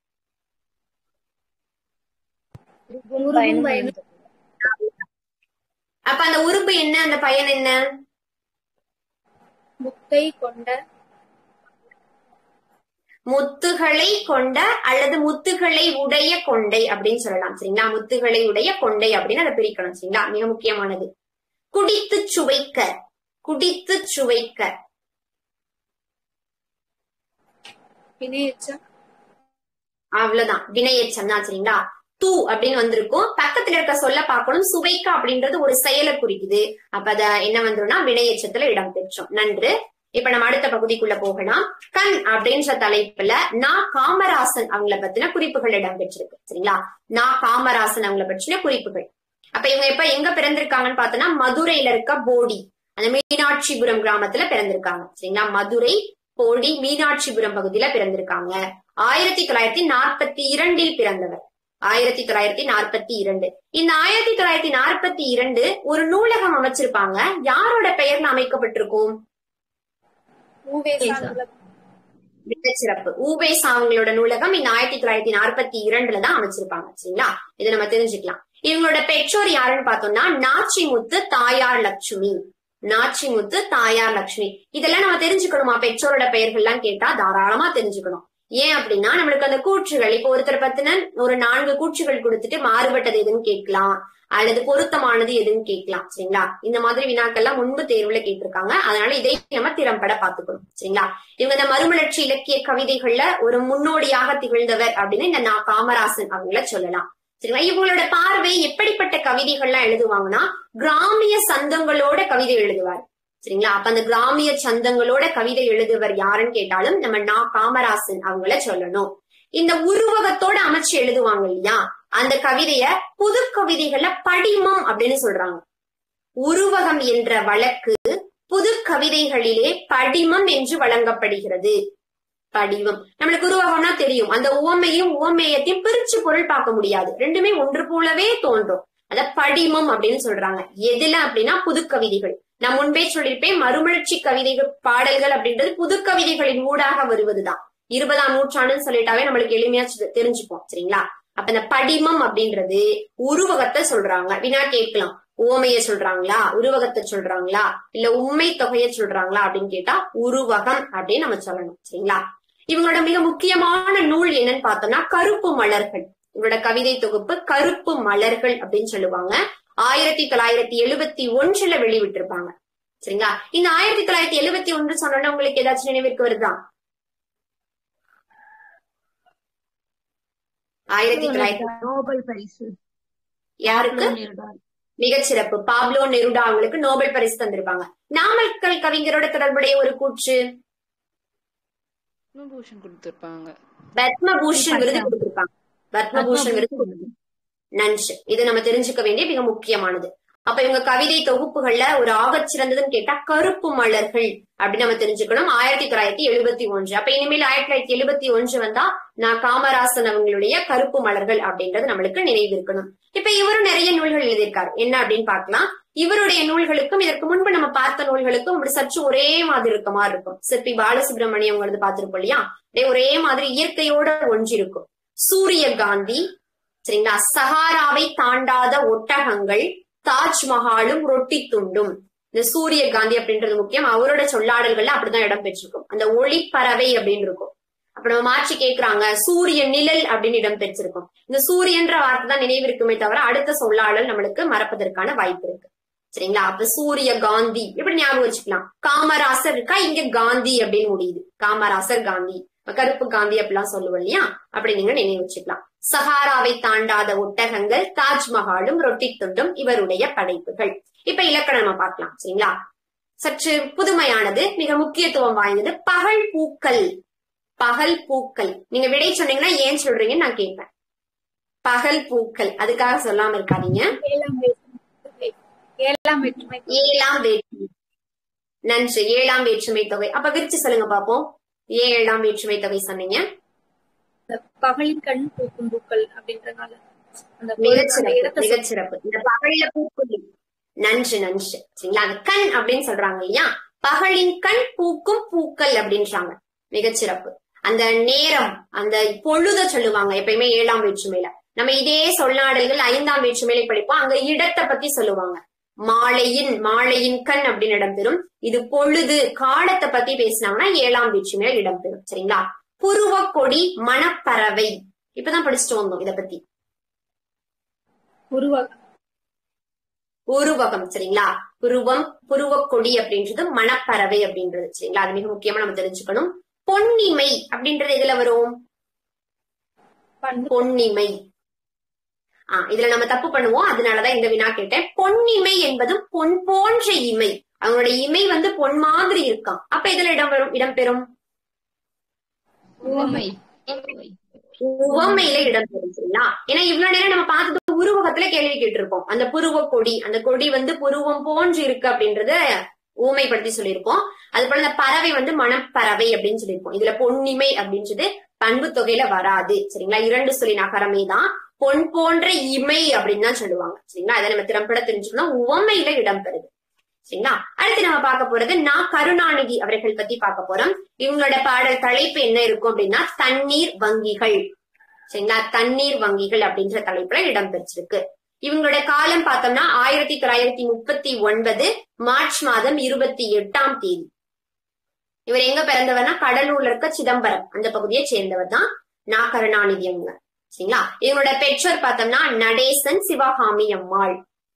உருவும் பயனும் அப்ப அந்த உறுப்பு என்ன அந்த பயன் என்ன முத்தை கொண்ட முத்துகளை கொண்ட அல்லது முத்துகளை உடைய கொண்டை அப்படின்னு சொல்லலாம் சரிங்களா முத்துகளை உடைய கொண்டை அப்படின்னு அதை பிரிக்கணும் சரிங்களா மிக முக்கியமானது குடித்து சுவைக்க குடித்து சுவைக்க வினையச்சம் அவ்வளவுதான் வினையச்சம் தான் சரிங்களா தூ அப்படின்னு வந்திருக்கும் பக்கத்துல இருக்க சொல்ல பார்க்கணும் சுவைக்க அப்படின்றது ஒரு செயலை குறிக்குது அப்ப அத என்ன வந்துரும்னா வினையச்சத்துல இடம் பெற்றோம் நன்று இப்ப நம்ம அடுத்த பகுதிக்குள்ள போகலாம் கண் அப்படின்ற தலைப்புல நா காமராசன் அவங்கள பத்தின குறிப்புகள் இடம் பெற்றிருக்கு சரிங்களா நா காமராசன் அவங்கள பற்றின குறிப்புகள் அப்ப இவங்க எப்ப எங்க பிறந்திருக்காங்கன்னு பார்த்தோம்னா மதுரையில இருக்க போடி அந்த மீனாட்சிபுரம் கிராமத்துல பிறந்திருக்காங்க சரிங்களா மதுரை போடி மீனாட்சிபுரம் பகுதியில பிறந்திருக்காங்க ஆயிரத்தி தொள்ளாயிரத்தி நாற்பத்தி இரண்டில் பிறந்தவர் ஆயிரத்தி தொள்ளாயிரத்தி நாற்பத்தி இரண்டு இந்த ஆயிரத்தி தொள்ளாயிரத்தி நாற்பத்தி இரண்டு ஒரு நூலகம் அமைச்சிருப்பாங்க யாரோட பெயர்ல அமைக்கப்பட்டிருக்கும் ஊவேசா நூலகம் மிகச்சிறப்பு ஊவே சாவங்களோட நூலகம் இந்த ஆயிரத்தி தொள்ளாயிரத்தி நாற்பத்தி இரண்டுல தான் அமைச்சிருப்பாங்க சரிங்களா இதை நம்ம தெரிஞ்சுக்கலாம் இவங்களோட பெற்றோர் யாருன்னு பார்த்தோம்னா நாச்சிமுத்து தாயார் லட்சுமி நாச்சிமுத்து தாயார் லட்சுமி இதெல்லாம் நம்ம தெரிஞ்சுக்கணுமா பெற்றோரோட பெயர்கள்லாம் கேட்டா தாராளமா தெரிஞ்சுக்கணும் ஏன் அப்படின்னா நம்மளுக்கு அந்த கூற்றுகள் இப்போ ஒருத்தர் பத்தின ஒரு நான்கு கூற்றுகள் கொடுத்துட்டு மாறுபட்டது எதுன்னு கேட்கலாம் அல்லது பொருத்தமானது எதுன்னு கேட்கலாம் சரிங்களா இந்த மாதிரி வினாக்கள்லாம் முன்பு தேர்வுல கேட்டிருக்காங்க அதனால இதை நம்ம திறம்பட பாத்துக்கணும் சரிங்களா இவங்க இந்த மறுமலர்ச்சி இலக்கிய கவிதைகள்ல ஒரு முன்னோடியாக திகழ்ந்தவர் அப்படின்னு இந்த நா காமராசன் அவங்கள சொல்லலாம் சரிங்களா இவங்களோட பார்வை எப்படிப்பட்ட கவிதைகள்லாம் எழுதுவாங்கன்னா கிராமிய சந்தங்களோட கவிதை எழுதுவார் சரிங்களா அப்ப அந்த கிராமிய சந்தங்களோட கவிதை எழுதுவர் யாருன்னு கேட்டாலும் நம்ம நா காமராசன் அவங்கள சொல்லணும் இந்த உருவகத்தோட அமைச்சு எழுதுவாங்க இல்லையா அந்த கவிதைய புது கவிதைகள்ல படிமம் அப்படின்னு சொல்றாங்க உருவகம் என்ற வழக்கு புது கவிதைகளிலே படிமம் என்று வழங்கப்படுகிறது படிவம் நம்மளுக்கு உருவகம்னா தெரியும் அந்த உவமையும் உவமேயத்தையும் பிரிச்சு பொருள் பார்க்க முடியாது ரெண்டுமே ஒன்று போலவே தோன்றும் அத படிமம் அப்படின்னு சொல்றாங்க எதுல அப்படின்னா புது கவிதைகள் நான் முன்பே சொல்லியிருப்பேன் மறுமலர்ச்சி கவிதைகள் பாடல்கள் அப்படின்றது புது கவிதைகளின் ஊடாக வருவதுதான் இருபதாம் நூற்றாண்டுன்னு சொல்லிட்டாவே நம்மளுக்கு எளிமையா தெ- தெரிஞ்சுப்போம் சரிங்களா அப்ப இந்த படிமம் அப்படின்றது உருவகத்தை சொல்றாங்க வினா கேட்கலாம் உவமைய சொல்றாங்களா உருவகத்தை சொல்றாங்களா இல்ல உண்மை தொகைய சொல்றாங்களா அப்படின்னு கேட்டா உருவகம் அப்படின்னு நம்ம சொல்லணும் சரிங்களா இவங்களோட மிக முக்கியமான நூல் என்னன்னு பார்த்தோம்னா கருப்பு மலர்கள் இவங்களோட கவிதை தொகுப்பு கருப்பு மலர்கள் அப்படின்னு சொல்லுவாங்க ஆயிரத்தி தொள்ளாயிரத்தி எழுபத்தி ஒன்றுல வெளிவிட்டிருப்பாங்க சரிங்களா இந்த ஆயிரத்தி தொள்ளாயிரத்தி எழுபத்தி ஒன்று சொன்னோன்னா உங்களுக்கு ஏதாச்சும் நினைவிற்கு வருதா ஆயிரத்தி தொள்ளாயிரத்தி நோபல் பரிசு யாருக்கு மிகச்சிறப்பு பாப்லோ நெருடா அவங்களுக்கு நோபல் பரிசு தந்திருப்பாங்க நாமக்கல் கவிஞரோட தொடர்புடைய ஒரு கூற்று பத்மபூஷன் கொடுத்திருப்பாங்க பத்மபூஷன் விருது கொடுத்திருப்பாங்க பத்மபூஷன் விருது கொடுத்திருப்பாங்க. நன்று இது நம்ம தெரிஞ்சுக்க வேண்டிய மிக முக்கியமானது அப்ப இவங்க கவிதை தொகுப்புகள்ல ஒரு ஆகச் சிறந்ததுன்னு கேட்டா கருப்பு மலர்கள் அப்படின்னு நம்ம தெரிஞ்சுக்கணும் ஆயிரத்தி தொள்ளாயிரத்தி எழுபத்தி ஒன்று அப்ப இனிமேல் ஆயிரத்தி தொள்ளாயிரத்தி எழுபத்தி ஒன்று வந்தா நான் காமராசன் அவங்களுடைய கருப்பு மலர்கள் அப்படின்றது நம்மளுக்கு நினைவு இருக்கணும் இப்ப இவரும் நிறைய நூல்கள் எழுதியிருக்காரு என்ன அப்படின்னு பார்க்கலாம் இவருடைய நூல்களுக்கும் இதற்கு முன்பு நம்ம பார்த்த நூல்களுக்கும் இப்படி சற்று ஒரே மாதிரி இருக்க மாதிரி இருக்கும் சிற்பி பாலசுப்ரமணியம் அவங்களது பார்த்திருப்போம் இல்லையா அப்படியே ஒரே மாதிரி இயற்கையோட ஒன்றிருக்கும் சூரிய காந்தி சரிங்களா சஹாராவை தாண்டாத ஒட்டகங்கள் தாஜ்மஹாலும் ரொட்டி துண்டும் இந்த சூரிய காந்தி அப்படின்றது முக்கியம் அவரோட சொல்லாடல்கள்ல அப்படிதான் இடம் பெற்றிருக்கும் அந்த ஒளி பறவை அப்படின்னு இருக்கும் அப்ப நம்ம மாற்றி கேக்குறாங்க சூரிய நிழல் அப்படின்னு இடம் பெற்றிருக்கும் இந்த சூரியன்ற வார்த்தை தான் நினைவு இருக்குமே தவிர அடுத்த சொல்லாடல் நம்மளுக்கு மறப்பதற்கான வாய்ப்பு இருக்கு சரிங்களா அப்ப சூரிய காந்தி இப்படி ஞாபகம் வச்சுக்கலாம் காமராசர் இருக்கா இங்க காந்தி அப்படின்னு முடியுது காமராசர் காந்தி கருப்பு காந்தி அப்படிலாம் சொல்லுவோம் இல்லையா அப்படி நீங்க நினைவு வச்சுக்கலாம் சஹாராவை தாண்டாத ஒட்டகங்கள் தாஜ்மஹாலும் ரொட்டி துண்டும் இவருடைய படைப்புகள் இப்ப இலக்கணம் நம்ம பார்க்கலாம் சரிங்களா சற்று புதுமையானது மிக முக்கியத்துவம் வாய்ந்தது பகல் பூக்கள் பகல் பூக்கள் நீங்க விடை சொன்னீங்கன்னா ஏன் சொல்றீங்கன்னு நான் கேட்பேன் பகல் பூக்கள் அதுக்காக சொல்லாம இருக்காதீங்க ஏழாம் வேற்றுமை ஏழாம் வேற்றுமை ஏழாம் வேற்றுமை நன்று ஏழாம் வேற்றுமை தொகை அப்ப விரிச்சு சொல்லுங்க பாப்போம் ஏழாம் வேற்றுமை தொகை சொன்னீங்க இந்த பகலின் கண் பூக்கும் பூக்கள் அப்படின்றனால அந்த அந்த மிகச்சிறப்பு இடத்தை சொல்லி- மிகச்சிறப்பு இந்த பகல்ல பூக்குடி நன்று நன்று சரிங்களா அந்த கண் அப்படின்னு சொல்றாங்க இல்லையா பகலின் கண் பூக்கும் பூக்கள் அப்படின்றாங்க மிகச்சிறப்பு அந்த நேரம் அந்த பொழுத சொல்லுவாங்க எப்பயுமே ஏழாம் வேற்றுமையில நம்ம இதே சொல்லாடல்கள் ஐந்தாம் வேற்றுமையில படிப்போம் அங்க இடத்தை பத்தி சொல்லுவாங்க மாலையின் மாலையின் கண் அப்படின்னு இடம்பெறும் இது பொழுது காலத்தை பத்தி பேசினாங்கன்னா ஏழாம் வேற்றுமையில இடம்பெறும் சரிங்களா புருவக் கொடி மணப்பறவை இப்பதான் படிச்சுட்டு வந்தோம் இத பத்தி உருவாக்கம் உருவகம் சரிங்களா புருவம் புருவக் கொடி அப்படின்றது மணப்பறவை அப்படின்றது சரிங்களா அது மிக முக்கியமா நம்ம தெரிஞ்சுக்கணும் பொன்னிமை அப்படின்றது எதுல வரும் பண்பு பொன்னிமை ஆஹ் இதுல நம்ம தப்பு பண்ணுவோம் அதனாலதான் இந்த வினா கேட்டேன் பொன்னிமை என்பது பொன் போன்ற இமை அவங்களோட இமை வந்து பொன் மாதிரி இருக்காம் அப்ப இதுல இடம் வரும் இடம்பெறும் உவமை உவமையில இடம்பெறும் சரிங்களா ஏன்னா இவ்வளவு நேரம் நம்ம பார்த்தது உருவகத்துல கேள்வி கேட்டிருப்போம் அந்த புருவ கொடி அந்த கொடி வந்து புருவம் போன்று இருக்கு அப்படின்றத ஊமைப்படுத்தி சொல்லியிருப்போம் அது போல இந்த பறவை வந்து மணப்பறவை அப்படின்னு சொல்லியிருப்போம் இதுல பொன்னிமை அப்படின்றது பண்பு தொகையில வராது சரிங்களா இரண்டு சொல்லி நகரமே தான் பொன் போன்ற இமை அப்படின்னு தான் சொல்லுவாங்க சரிங்களா அதை நம்ம திறம்பட தெரிஞ்சுக்கணும் உவமையில இடம்பெறுது சரிங்களா அடுத்து நம்ம பார்க்க போறது நான் கருணாநிதி அவர்கள் பத்தி பார்க்க போறோம் இவங்களோட பாடல் தலைப்பு என்ன இருக்கும் அப்படின்னா தண்ணீர் வங்கிகள் சரிங்களா தண்ணீர் வங்கிகள் அப்படின்ற தலைப்புல இடம்பெற்றிருக்கு இவங்களோட காலம் பார்த்தோம்னா ஆயிரத்தி தொள்ளாயிரத்தி முப்பத்தி ஒன்பது மார்ச் மாதம் இருபத்தி எட்டாம் தேதி இவர் எங்க பிறந்தவர்னா கடலூர்ல இருக்க சிதம்பரம் அந்த பகுதியை சேர்ந்தவர் தான் நா கருணாநிதி அவங்க சரிங்களா இவங்களோட பெற்றோர் பார்த்தோம்னா நடேசன் சிவகாமி அம்மாள்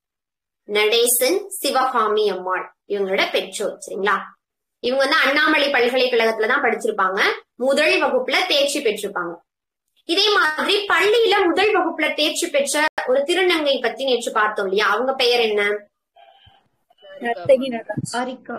நடேசன் சிவகாமி அம்மாள் இவங்களோட பெற்றோர் சரிங்களா இவங்க வந்து அண்ணாமலை பல்கலைக்கழகத்துல தான் படிச்சிருப்பாங்க முதல் வகுப்புல தேர்ச்சி பெற்றிருப்பாங்க இதே மாதிரி பள்ளியில முதல் வகுப்புல தேர்ச்சி பெற்ற ஒரு திருநங்கை பத்தி நேற்று பார்த்தோம் இல்லையா அவங்க பெயர் என்ன நர்த்தகி நடராஜ் சாரிகா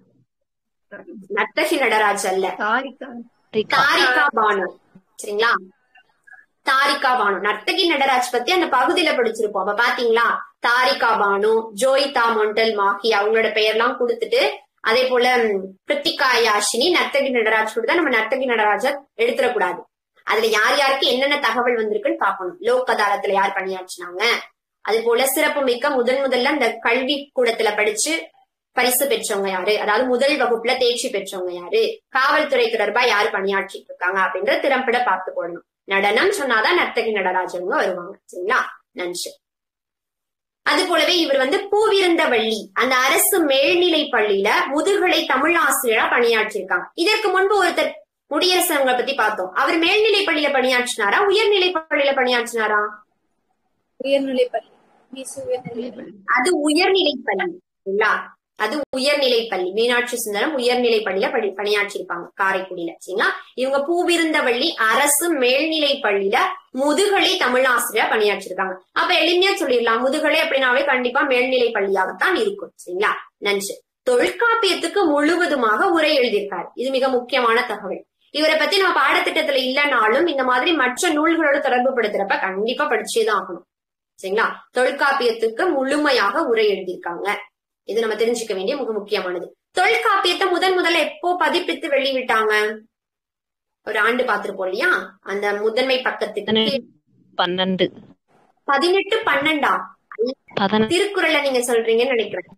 நர்த்தகி நடராஜ் அல்ல சாரிகா தாரிகா பானு சரிங்களா தாரிகா பானு நர்த்தகி நடராஜ் பத்தி அந்த பகுதியில படிச்சிருப்போம் அப்ப பாத்தீங்களா தாரிகா பானு ஜோயிதா மொண்டல் மாஹி அவங்களோட பெயர்லாம் கொடுத்துட்டு அதே போல ம், பிரித்திகா யாஷினி நர்த்தகி நடராஜ் கொடுத்தா நம்ம நர்த்தகி நடராஜ எடுத்துடக்கூடாது அதுல யார் யாருக்கு என்னென்ன தகவல் வந்திருக்குன்னு பார்க்கணும் லோக் அதாலத்துல யார் பணியாற்றினாங்க அது போல சிறப்பு மிக்க முதன் முதல்ல இந்த கல்வி கூடத்துல படிச்சு பரிசு பெற்றவங்க யாரு அதாவது முதல் வகுப்புல தேர்ச்சி பெற்றவங்க யாரு காவல்துறை தொடர்பா யாரு பணியாற்றிட்டு இருக்காங்க அப்படின்ற திறம்பட பார்த்து போடணும் நடனம் சொன்னாதான் நர்த்தகி நடராஜவங்க வருவாங்க சரிங்களா நன்றி அது போலவே இவர் வந்து பூவிருந்தவள்ளி அந்த அரசு மேல்நிலை பள்ளியில முதுகலை தமிழ் ஆசிரியரா பணியாற்றியிருக்காங்க இதற்கு முன்பு ஒருத்தர் முடியரசு அவங்களை பத்தி பார்த்தோம் அவர் மேல்நிலை பள்ளியில பணியாற்றினாரா உயர்நிலை பள்ளியில பணியாற்றினாரா உயர்நிலை பள்ளி மீசு உயர்நிலை பள்ளி அது உயர்நிலை பள்ளி சரிங்களா அது உயர்நிலை பள்ளி மீனாட்சி சுந்தரம் உயர்நிலை பள்ளியில படி பணியாற்றிருப்பாங்க காரைக்குடியில சரிங்களா இவங்க பூவிருந்தவள்ளி அரசு மேல்நிலை பள்ளியில முதுகலை தமிழ் ஆசிரியரா பணியாற்றிருக்காங்க அப்ப எளிமையா சொல்லிடலாம் முதுகலை அப்படின்னாவே கண்டிப்பா மேல்நிலை பள்ளியாகத்தான் இருக்கும் சரிங்களா நன்றி தொல்காப்பியத்துக்கு முழுவதுமாக உரை எழுதியிருக்காரு இது மிக முக்கியமான தகவல் இவரை பத்தி நம்ம பாடத்திட்டத்துல இல்லைனாலும் இந்த மாதிரி மற்ற நூல்களோட தொடர்பு படுத்துறப்ப கண்டிப்பா படிச்சேதான் ஆகணும் சரிங்களா தொல்காப்பியத்துக்கு முழுமையாக உரை எழுதியிருக்காங்க இது நம்ம தெரிஞ்சுக்க வேண்டிய மிக முக்கியமானது தொல்காப்பியத்தை முதன் முதல்ல எப்போ பதிப்பித்து வெளியிட்டாங்க ஒரு ஆண்டு பார்த்திருப்போம் இல்லையா அந்த முதன்மை பக்கத்துக்கு பன்னெண்டு பதினெட்டு பன்னெண்டா பதினெட்டு திருக்குறளை நீங்க சொல்றீங்கன்னு நினைக்கிறேன்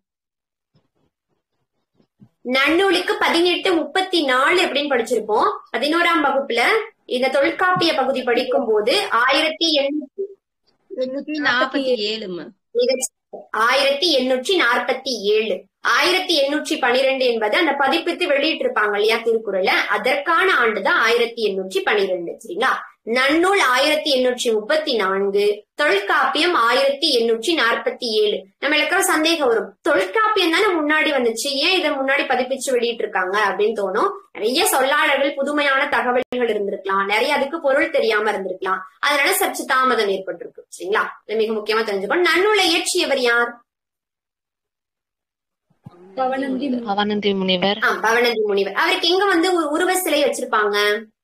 நன்னூலுக்கு பதினெட்டு முப்பத்தி நாலு அப்படின்னு படிச்சிருப்போம் பதினோராம் வகுப்புல இந்த தொல்காப்பிய பகுதி படிக்கும் போது ஆயிரத்தி எண்ணூத்தி எண்ணூத்தி நாற்பத்தி ஏழு மேம் மிகச் ஆயிரத்தி எண்ணூற்றி நாற்பத்தி ஏழு ஆயிரத்தி எண்ணூற்றி பனிரெண்டு என்பது அந்த பதிப்பித்து வெளியிட்டு இருப்பாங்க இல்லையா திருக்குறள அதற்கான ஆண்டுதான் ஆயிரத்தி எண்ணூற்றி பனிரெண்டு சரிங்களா நன்னூல் ஆயிரத்தி எண்ணூற்றி முப்பத்தி நான்கு தொல்காப்பியம் ஆயிரத்தி எண்ணூற்றி நாற்பத்தி ஏழு நம்ம எல்லாருக்கும் சந்தேகம் வரும் தொல்காப்பியம் தானே முன்னாடி வந்துச்சு ஏன் இதை முன்னாடி பதிப்பிச்சு வெளியிட்டு இருக்காங்க அப்படின்னு தோணும் நிறைய சொல்லாளர்கள் புதுமையான தகவல்கள் இருந்திருக்கலாம் நிறைய அதுக்கு பொருள் தெரியாம இருந்திருக்கலாம் அதனால சற்று தாமதம் ஏற்பட்டிருக்கு சரிங்களா இது மிக முக்கியமா தெரிஞ்சுக்கணும் நன்னூலை இயற்றியவர் யார் பவனந்தி அவனந்தி முனிவர் ஆ, பவனந்தி முனிவர் அவருக்கு எங்க வந்து ஒரு உருவ சிலை வச்சிருப்பாங்க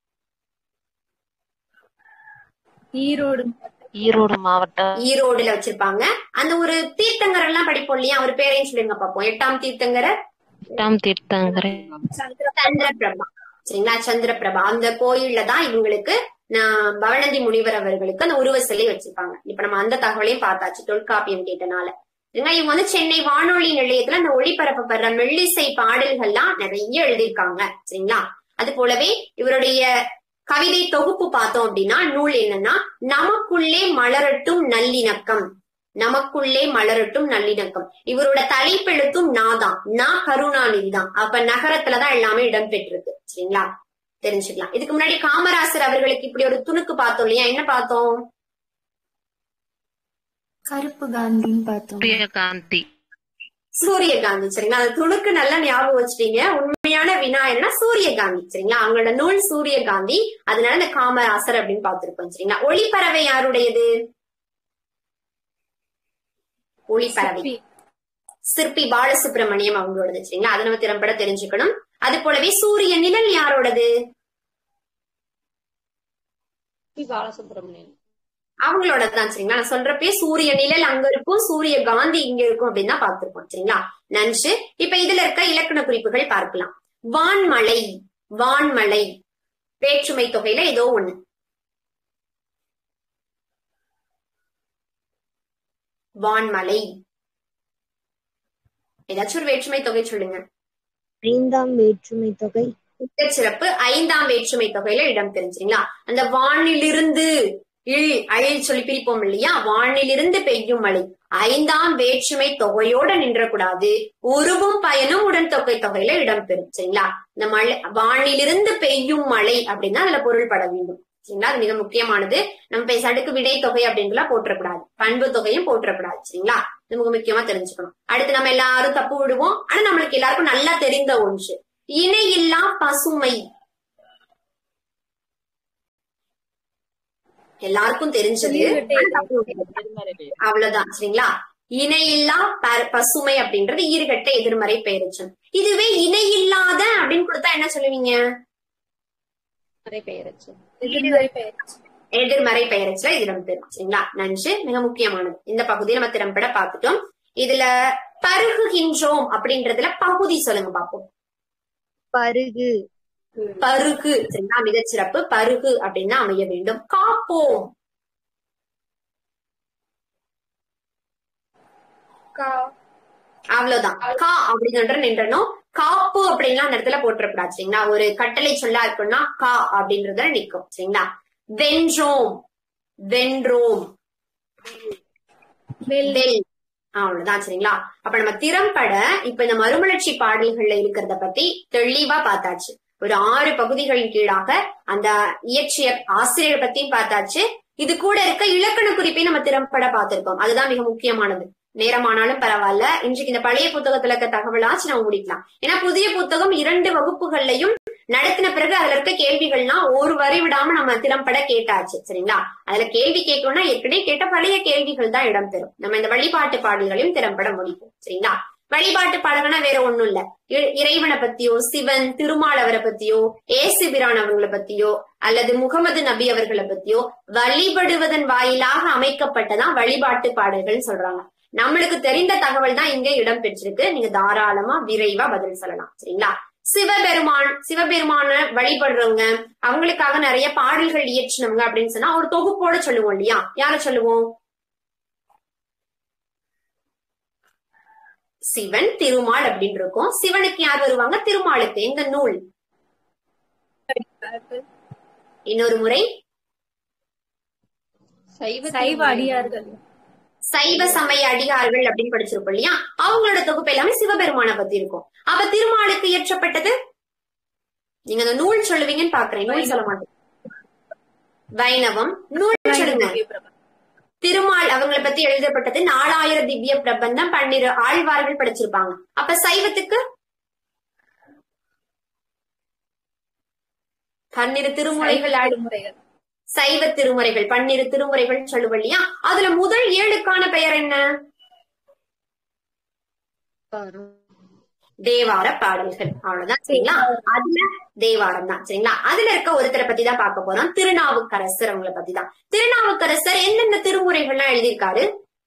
ஈரோடு ஈரோடு மாவட்டம் ஈரோடுல வச்சிருப்பாங்க அந்த ஒரு தீர்த்தங்கர் எல்லாம் படிப்போம் இல்லையா அவர் பேரையும் சொல்லுங்க பாப்போம் எட்டாம் தீர்த்தங்கரர் எட்டாம் தீர்த்தங்கரை சந்திர சந்திரபிரபா சரிங்களா சந்திரபிரபா அந்த கோயில்ல தான் இவங்களுக்கு நான் பவனந்தி முனிவர் அவர்களுக்கு அந்த உருவ சிலை வச்சிருப்பாங்க இப்ப நம்ம அந்த தகவலையும் பார்த்தாச்சு தொல்காப்பியம் கேட்டனால சரிங்களா இவங்க வந்து சென்னை வானொலி நிலையத்துல அந்த ஒளிபரப்பப்படுற மெல்லிசை பாடல்கள்லாம் நிறைய எழுதியிருக்காங்க சரிங்களா அது போலவே இவருடைய கவிதை தொகுப்பு பார்த்தோம் அப்படின்னா நூல் என்னன்னா நமக்குள்ளே மலரட்டும் நல்லிணக்கம் நமக்குள்ளே மலரட்டும் நல்லிணக்கம் இவரோட தலைப்பெழுத்தும் நாதான் நா கருணாநிதி தான் அப்ப நகரத்துலதான் எல்லாமே இடம்பெற்றிருக்கு சரிங்களா தெரிஞ்சுக்கலாம் இதுக்கு முன்னாடி காமராசர் அவர்களுக்கு இப்படி ஒரு துணுக்கு பார்த்தோம் இல்லையா என்ன பார்த்தோம் கருப்பு காந்தின்னு பார்த்தோம் சூரியகாந்தி சூரியகாந்தி சரிங்களா அந்த துணுக்கு நல்லா ஞாபகம் வச்சுட்டீங்க உண்மையான வினா என்னன்னா சூரியகாந்தி சரிங்களா அவங்களோட நூல் சூரியகாந்தி அதனால இந்த காமராசர் அப்படின்னு பார்த்திருப்போம் சரிங்களா ஒளிப்பறவை யாருடையது ஒளிப்பறவை சிற்பி. சிற்பி பாலசுப்ரமணியம் அவங்களோடது சரிங்களா அதை நம்ம திறம்பட தெரிஞ்சுக்கணும் அது போலவே சூரிய நிழல் யாரோடது பி. பாலசுப்ரமணியன் அவங்களோட தான் சரிங்களா நான் சொல்றப்பே சூரிய நிழல் அங்க இருக்கும் சூரிய காந்தி இங்க இருக்கும் அப்படின்னு தான் பார்த்திருப்போம் சரிங்களா நன்று இப்ப இதுல இருக்க இலக்கண குறிப்புகள் பார்க்கலாம் வான்மலை வான்மலை வேற்றுமை தொகையில ஏதோ ஒண்ணு வான்மலை ஏதாச்சும் ஒரு வேற்றுமை தொகை சொல்லுங்க ஐந்தாம் வேற்றுமை தொகை சிறப்பு ஐந்தாம் வேற்றுமை தொகையில இடம் தெரிஞ்சுங்களா அந்த வானிலிருந்து இல் அழில் சொல்லி பிரிப்போம் இல்லையா வானிலிருந்து பெய்யும் மழை ஐந்தாம் வேற்றுமை தொகையோட நின்றக்கூடாது உருவும் பயனும் உடன் தொகை தொகையில இடம் பெறும் சரிங்களா இந்த மழை வானிலிருந்து பெய்யும் மழை அப்படின்னா அதுல பொருள் பட வேண்டும் சரிங்களா அது மிக முக்கியமானது நம்ம பேச அடுக்கு விடை தொகை அப்படின்ட்டுலாம் போற்றக்கூடாது பண்பு தொகையும் போற்றக்கூடாது சரிங்களா இது மிக முக்கியமா தெரிஞ்சுக்கணும் அடுத்து நம்ம எல்லாரும் தப்பு விடுவோம் ஆனா நம்மளுக்கு எல்லாருக்கும் நல்லா தெரிந்த ஒன்று இணையில்லா பசுமை எல்லாருக்கும் தெரிஞ்சது ஈரட்டை ஆனா தப்பு விடுறது. அவ்வளவுதான் சரிங்களா இணையில்லா ப- பசுமை அப்படின்றது ஈறுகட்ட எதிர்மறை பெயரச்சம் இதுவே இணையில்லாத அப்படின்னு கொடுத்தா என்ன சொல்லுவீங்க நிறைய பெயரச்சு எதிர்மறை பெயர் எதிர்மறை பெயரச்சுல இடம் பெறும் சரிங்களா நன்று மிக முக்கியமானது இந்த பகுதியை நம்ம திறம்பட பார்த்துட்டோம் இதுல பருகுகின்றோம் அப்படின்றதுல பகுதி சொல்லுங்க பாப்போம் பருகு பருகு சரிங்களா மிகச்சிறப்பு பருகு அப்படின்னு அமைய வேண்டும் காப்போம் கா அவ்வளவுதான் கா அப்படின்ற நின்றணும் காப்பு அப்படின்லாம் அந்த இடத்துல போட்டுறக்கூடாது சரிங்களா ஒரு கட்டளை சொல்லா இருக்குன்னா கா அப்படின்றதுல நிக்கும் சரிங்களா வென்றோம் வென்றோம் வெல் வெல் அவ்வளவுதான் சரிங்களா அப்ப நம்ம திறம்பட இப்ப இந்த மறுமலர்ச்சி பாடல்கள்ல இருக்கிறத பத்தி தெளிவா பார்த்தாச்சு ஒரு ஆறு பகுதிகளின் கீழாக அந்த இயற்றிய ஆசிரியர் பத்தியும் பார்த்தாச்சு இது கூட இருக்க இலக்கண குறிப்பையும் நம்ம திறம்பட பார்த்திருக்கோம் அதுதான் மிக முக்கியமானது நேரமானாலும் பரவாயில்ல இன்றைக்கு இந்த பழைய புத்தகத்துல இருக்க தகவலாச்சு நம்ம முடிக்கலாம் ஏன்னா புதிய புத்தகம் இரண்டு வகுப்புகள்லையும் நடத்தின பிறகு அதுல இருக்க கேள்விகள்லாம் ஒரு வரி விடாம நம்ம திறம்பட கேட்டாச்சு சரிங்களா அதுல கேள்வி கேட்கணும்னா ஏற்கனவே கேட்ட பழைய கேள்விகள் தான் இடம் பெறும் நம்ம இந்த வழிபாட்டு பாடல்களையும் திறம்பட முடிப்போம் சரிங்களா வழிபாட்டு பாடல்கள்னா வேற ஒண்ணும் இல்ல இ- இறைவனை பத்தியோ சிவன் திருமால் அவரை பத்தியோ ஏசு பிரான் அவர்களை பத்தியோ அல்லது முகமது நபி அவர்களை பத்தியோ வழிபடுவதன் வாயிலாக அமைக்கப்பட்டதான் வழிபாட்டு பாடல்கள் சொல்றாங்க நம்மளுக்கு தெரிந்த தகவல் தான் இங்க இடம் பெற்றிருக்கு நீங்க தாராளமா விரைவா பதில் சொல்லலாம் சரிங்களா சிவபெருமான் சிவபெருமான வழிபடுறவங்க அவங்களுக்காக நிறைய பாடல்கள் இயற்றினவங்க அப்படின்னு சொன்னா ஒரு தொகுப்போட சொல்லுவோம் இல்லையா யார சொல்லுவோம் சிவன் திருமால் அப்படின்னு இருக்கும் சிவனுக்கு யார் வருவாங்க திருமாலுக்கு இந்த நூல் இன்னொரு முறை சைவ சைவ அடியார்கள் சைவ சமய அடிகார்கள் அப்படின்னு படிச்சிருப்போம் இல்லையா அவங்களோட தொகுப்பு எல்லாமே சிவபெருமான பத்தி இருக்கும் அப்ப திருமாலுக்கு இயற்றப்பட்டது நீங்க அந்த நூல் சொல்லுவீங்கன்னு பாக்குறேன் நூல் சொல்ல மாட்டேன் வைணவம் நூல் சொல்லுங்க திருமால் அவங்களை பத்தி எழுதப்பட்டது நாலாயிரம் திவ்ய பிரபந்தம் பன்னிரு ஆழ்வார்கள் படிச்சிருப்பாங்க அப்ப சைவத்துக்கு பன்னிரு திருமுறைகள் ஆடி முறைகள் சைவ திருமுறைகள் பன்னிரு திருமுறைகள் சொல்லுவோம் இல்லையா அதுல முதல் ஏழுக்கான பெயர் என்ன தேவார பாடல்கள் அவ்வளவுதான் சரிங்களா அதுல தேவாரம் தான் சரிங்களா அதுல இருக்க ஒருத்தரை பத்தி தான் பார்க்க போறோம் திருநாவுக்கரசர் அவங்கள பத்தி தான் திருநாவுக்கரசர் எந்தெந்த திருமுறைகள்லாம் எழுதியிருக்காரு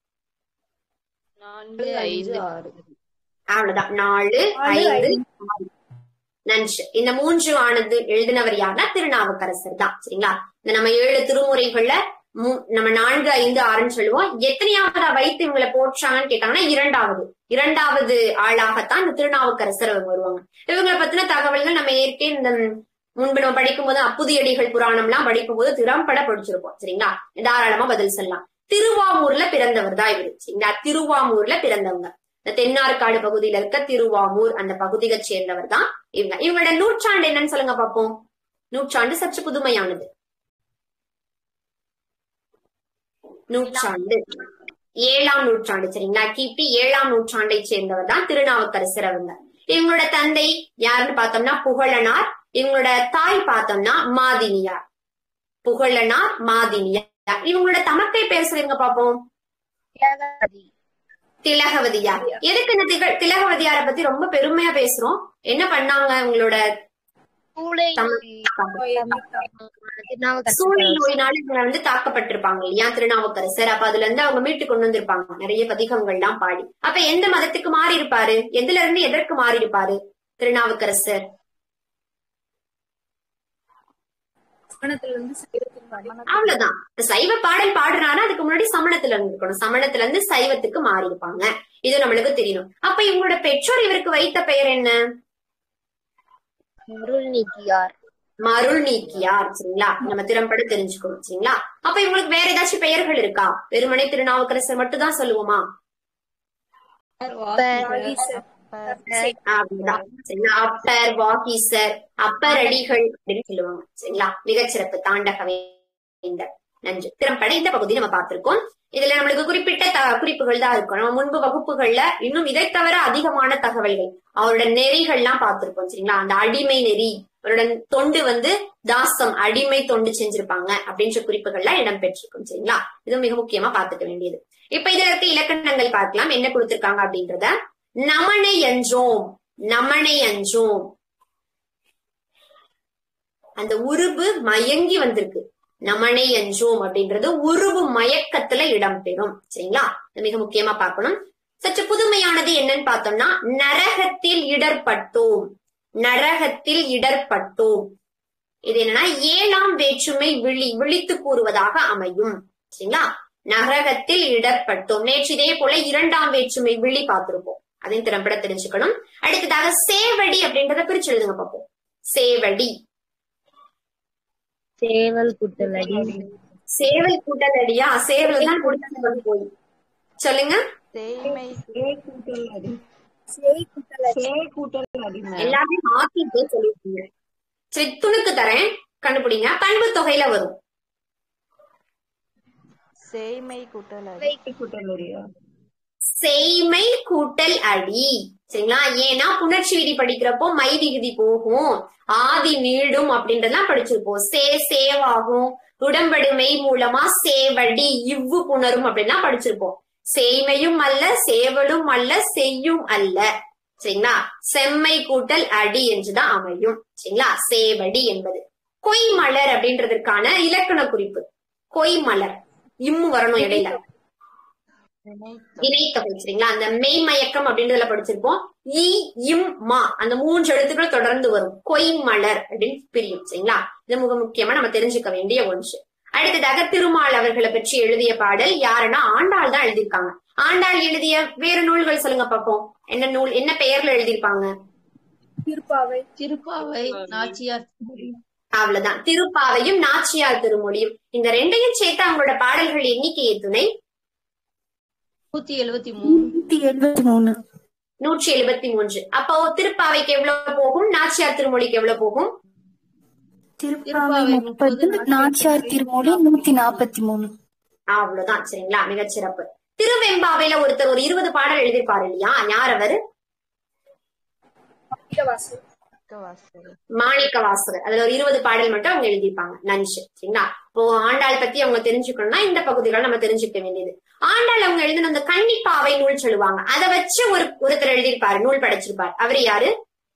நான்கு ஐந்து ஆறு அவ்வளவுதான் நாலு ஐந்து ஆறு. நன்று இந்த மூன்று ஆனது எழுதினவர் யாருன்னா திருநாவுக்கரசர் தான் சரிங்களா இந்த நம்ம ஏழு திருமுறைகள்ல மூ- நம்ம நான்கு ஐந்து ஆறுன்னு சொல்லுவோம் எத்தனையாவதா வைத்து இவங்களை போற்றாங்கன்னு கேட்டாங்கன்னா இரண்டாவது இரண்டாவது ஆளாகத்தான் இந்த திருநாவுக்கரசர் அவங்க வருவாங்க இவங்களை பத்தின தகவல்கள் நம்ம ஏற்கனவே இந்த முன்பு நம்ம படிக்கும் போது அப்புதியடிகள் புராணம் எல்லாம் படிக்கும் போது திறம்பட படிச்சிருப்போம் சரிங்களா தாராளமா பதில் சொல்லலாம் திருவாமூர்ல பிறந்தவர் தான் இவரு சரிங்களா திருவாமூர்ல பிறந்தவங்க இந்த தென்னார்காடு பகுதியில இருக்க திருவாமூர் அந்த பகுதியை சேர்ந்தவர் தான் இவங்க இவங்களோட நூற்றாண்டு என்னன்னு சொல்லுங்க பாப்போம் நூற்றாண்டு சற்று புதுமையானது நூற்றாண்டு ஏழாம் நூற்றாண்டு சரிங்களா கிபி ஏழாம் நூற்றாண்டை சேர்ந்தவர் தான் திருநாவுக்கரசர் அவங்க இவங்களோட தந்தை யாருன்னு பார்த்தோம்னா புகழனார் இவங்களோட தாய் பார்த்தோம்னா மாதினியார் புகழனார் மாதினியார் இவங்களோட தமக்கை பேர் சொல்லுங்க பாப்போம் திலகவதியார் எதுக்கு இந்த திக- திலகவதியார பத்தி ரொம்ப பெருமையா பேசுறோம் என்ன பண்ணாங்க உங்களோட சூளை நோயினால இவங்க வந்து தாக்கப்பட்டிருப்பாங்க இல்லையா திருநாவுக்கரசர் அப்ப அதுல இருந்து அவங்க மீட்டு கொண்டு வந்திருப்பாங்க நிறைய பதிகங்கள் எல்லாம் பாடி அப்ப எந்த மதத்துக்கு மாறி இருப்பாரு எதுல இருந்து எதற்கு மாறி இருப்பாரு திருநாவுக்கரசர் சமணத்துல இருந்து சைவத்துக்கு மாறி அவ்வளவுதான் இப்ப சைவ பாடல் பாடுறாருன்னா அதுக்கு முன்னாடி சமணத்துல இருந்திருக்கணும் சமணத்துல இருந்து சைவத்துக்கு மாறி இருப்பாங்க இது நம்மளுக்கு தெரியணும் அப்ப இவங்களோட பெற்றோர் இவருக்கு வைத்த பெயர் என்ன அருள் நீக்கியார் மருள் நீக்கியார் சரிங்களா நம்ம திறம்பட தெரிஞ்சுக்கணும் சரிங்களா அப்ப இவங்களுக்கு வேற ஏதாச்சும் பெயர்கள் இருக்கா வெறுமனே திருநாவுக்கரசர் மட்டும் தான் சொல்லுவோமா அப்படிதான் சரிங்களா அப்பர் வாகீசர் அப்பர் அடிகள் அப்படின்னு சொல்லுவாங்க சரிங்களா மிகச்சிறப்பு தாண்டகவே இந்த நன்றி திறம்பட இந்த பகுதி நம்ம பார்த்திருக்கோம் இதுல நம்மளுக்கு குறிப்பிட்ட த- குறிப்புகள் தான் இருக்கும் நம்ம முன்பு வகுப்புகள்ல இன்னும் இதை தவிர அதிகமான தகவல்கள் அவரோட நெறிகள்லாம் பார்த்திருப்போம் சரிங்களா அந்த அடிமை நெறி அவரோட தொண்டு வந்து தாசம் அடிமை தொண்டு செஞ்சிருப்பாங்க அப்படின்ற குறிப்புகள்லாம் இடம் பெற்றிருக்கும் சரிங்களா இது மிக முக்கியமா பார்த்துக்க வேண்டியது இப்ப இதுல இருக்க இலக்கணங்கள் பார்க்கலாம் என்ன கொடுத்திருக்காங்க அப்படின்றத நமனை அஞ்சோம் நமனை அஞ்சோம் அந்த உருபு மயங்கி வந்திருக்கு நமனை அஞ்சோம் அப்படின்றது உருவு மயக்கத்துல இடம்பெறும் சரிங்களா இது மிக முக்கியமா பார்க்கணும் சற்று புதுமையானது என்னன்னு பார்த்தோம்னா நரகத்தில் இடர்பட்டோம் நரகத்தில் இடர்பட்டோம் இது என்னன்னா ஏழாம் வேற்றுமை விழி விழித்து கூறுவதாக அமையும் சரிங்களா நரகத்தில் இடர்பட்டோம் நேற்று இதே போல இரண்டாம் வேற்றுமை விழி பார்த்திருப்போம் அதையும் திறம்பட தெரிஞ்சுக்கணும் அடுத்ததாக சேவடி அப்படின்றத பிரிச்சு எழுதுங்க பார்ப்போம் சேவடி சேவல் குட்டலடி சேவல் கூட்டல் அடியா சேவல் தான் கொடுத்தது போய் சொல்லுங்க சேய்மை சேய் குட்டல சேய் கூட்டல் அடிமை எல்லாமே மாத்திட்டு சொல்லிருக்கீங்க சரி துணுக்கு தரேன் கண்டுபிடிங்க பண்பு தொகையில வரும் சேய்மை கூட்டல் அடி கூட்டல் அடியா செய்மை கூட்டல் அடி சரிங்களா ஏன்னா புணர்ச்சி விதி படிக்கிறப்போ மை விகுதி போகும் ஆதி நீடும் அப்படின்றதெல்லாம் படிச்சிருப்போம் சே சேவாகும் உடம்படுமை மூலமா சேவடி இவ்வு புணரும் அப்படின்லாம் படிச்சிருப்போம் சேய்மையும் அல்ல சேவலும் அல்ல செய்யும் அல்ல சரிங்களா செம்மை கூட்டல் அடி என்றுதான் அமையும் சரிங்களா சேவடி என்பது கொய் மலர் அப்படின்றதற்கான இலக்கண குறிப்பு கொய் மலர் இம்மு வரணும் இடையில இணைத்தொகை சரிங்களா அந்த மெய்மயக்கம் அப்படின்றதுல படிச்சிருப்போம் இ இம் மா அந்த மூன்று எழுத்துக்கள் தொடர்ந்து வரும் கொய் மலர் அப்படின்னு பிரியும் சரிங்களா இது மிக முக்கியமா நம்ம தெரிஞ்சுக்க வேண்டிய ஒன்று அடுத்ததாக திருமால் அவர்களை பற்றி எழுதிய பாடல் யாருன்னா ஆண்டாள் தான் எழுதியிருக்காங்க ஆண்டாள் எழுதிய வேறு நூல்கள் சொல்லுங்க பாப்போம் என்ன நூல் என்ன பெயர்ல எழுதியிருப்பாங்க திருப்பாவை திருப்பாவை நாச்சியார் திருமொழி. அவ்வளவுதான் திருப்பாவையும் நாச்சியார் திருமொழியும் இந்த ரெண்டையும் சேர்த்து அவங்களோட பாடல்கள் எண்ணிக்கை துணை நூத்தி எழுபத்தி மூணு நூத்தி எழுபத்தி மூணு நூற்றி எழுபத்தி மூன்று அப்போ திருப்பாவைக்கு எவ்வளவு போகும் நாச்சியார் திருமொழிக்கு எவ்வளவு போகும் திருப்பாவை முப்பது நாச்சியார் திருமொழி நூத்தி நாற்பத்தி மூணு அவ்வளவுதான் சரிங்களா மிகச் சிறப்பு திருவெம்பாவையில ஒருத்தர் ஒரு இருபது பாடல் எழுதியிருப்பாரு இல்லையா யார் அவரு வாசல் மாணிக்க வாசகர் அதுல ஒரு இருபது பாடல் மட்டும் அவங்க எழுதியிருப்பாங்க நஞ்சு சரிங்களா இப்போ ஆண்டாள் பத்தி அவங்க தெரிஞ்சுக்கணும்னா இந்த பகுதிகளை நம்ம தெரிஞ்சுக்க வேண்டியது ஆண்டாள் அவங்க எழுதின அந்த கன்னிப்பாவை நூல் சொல்லுவாங்க அதை வச்சு ஒரு ஒருத்தர் எழுதியிருப்பாரு நூல் படைச்சிருப்பார் அவர் யாரு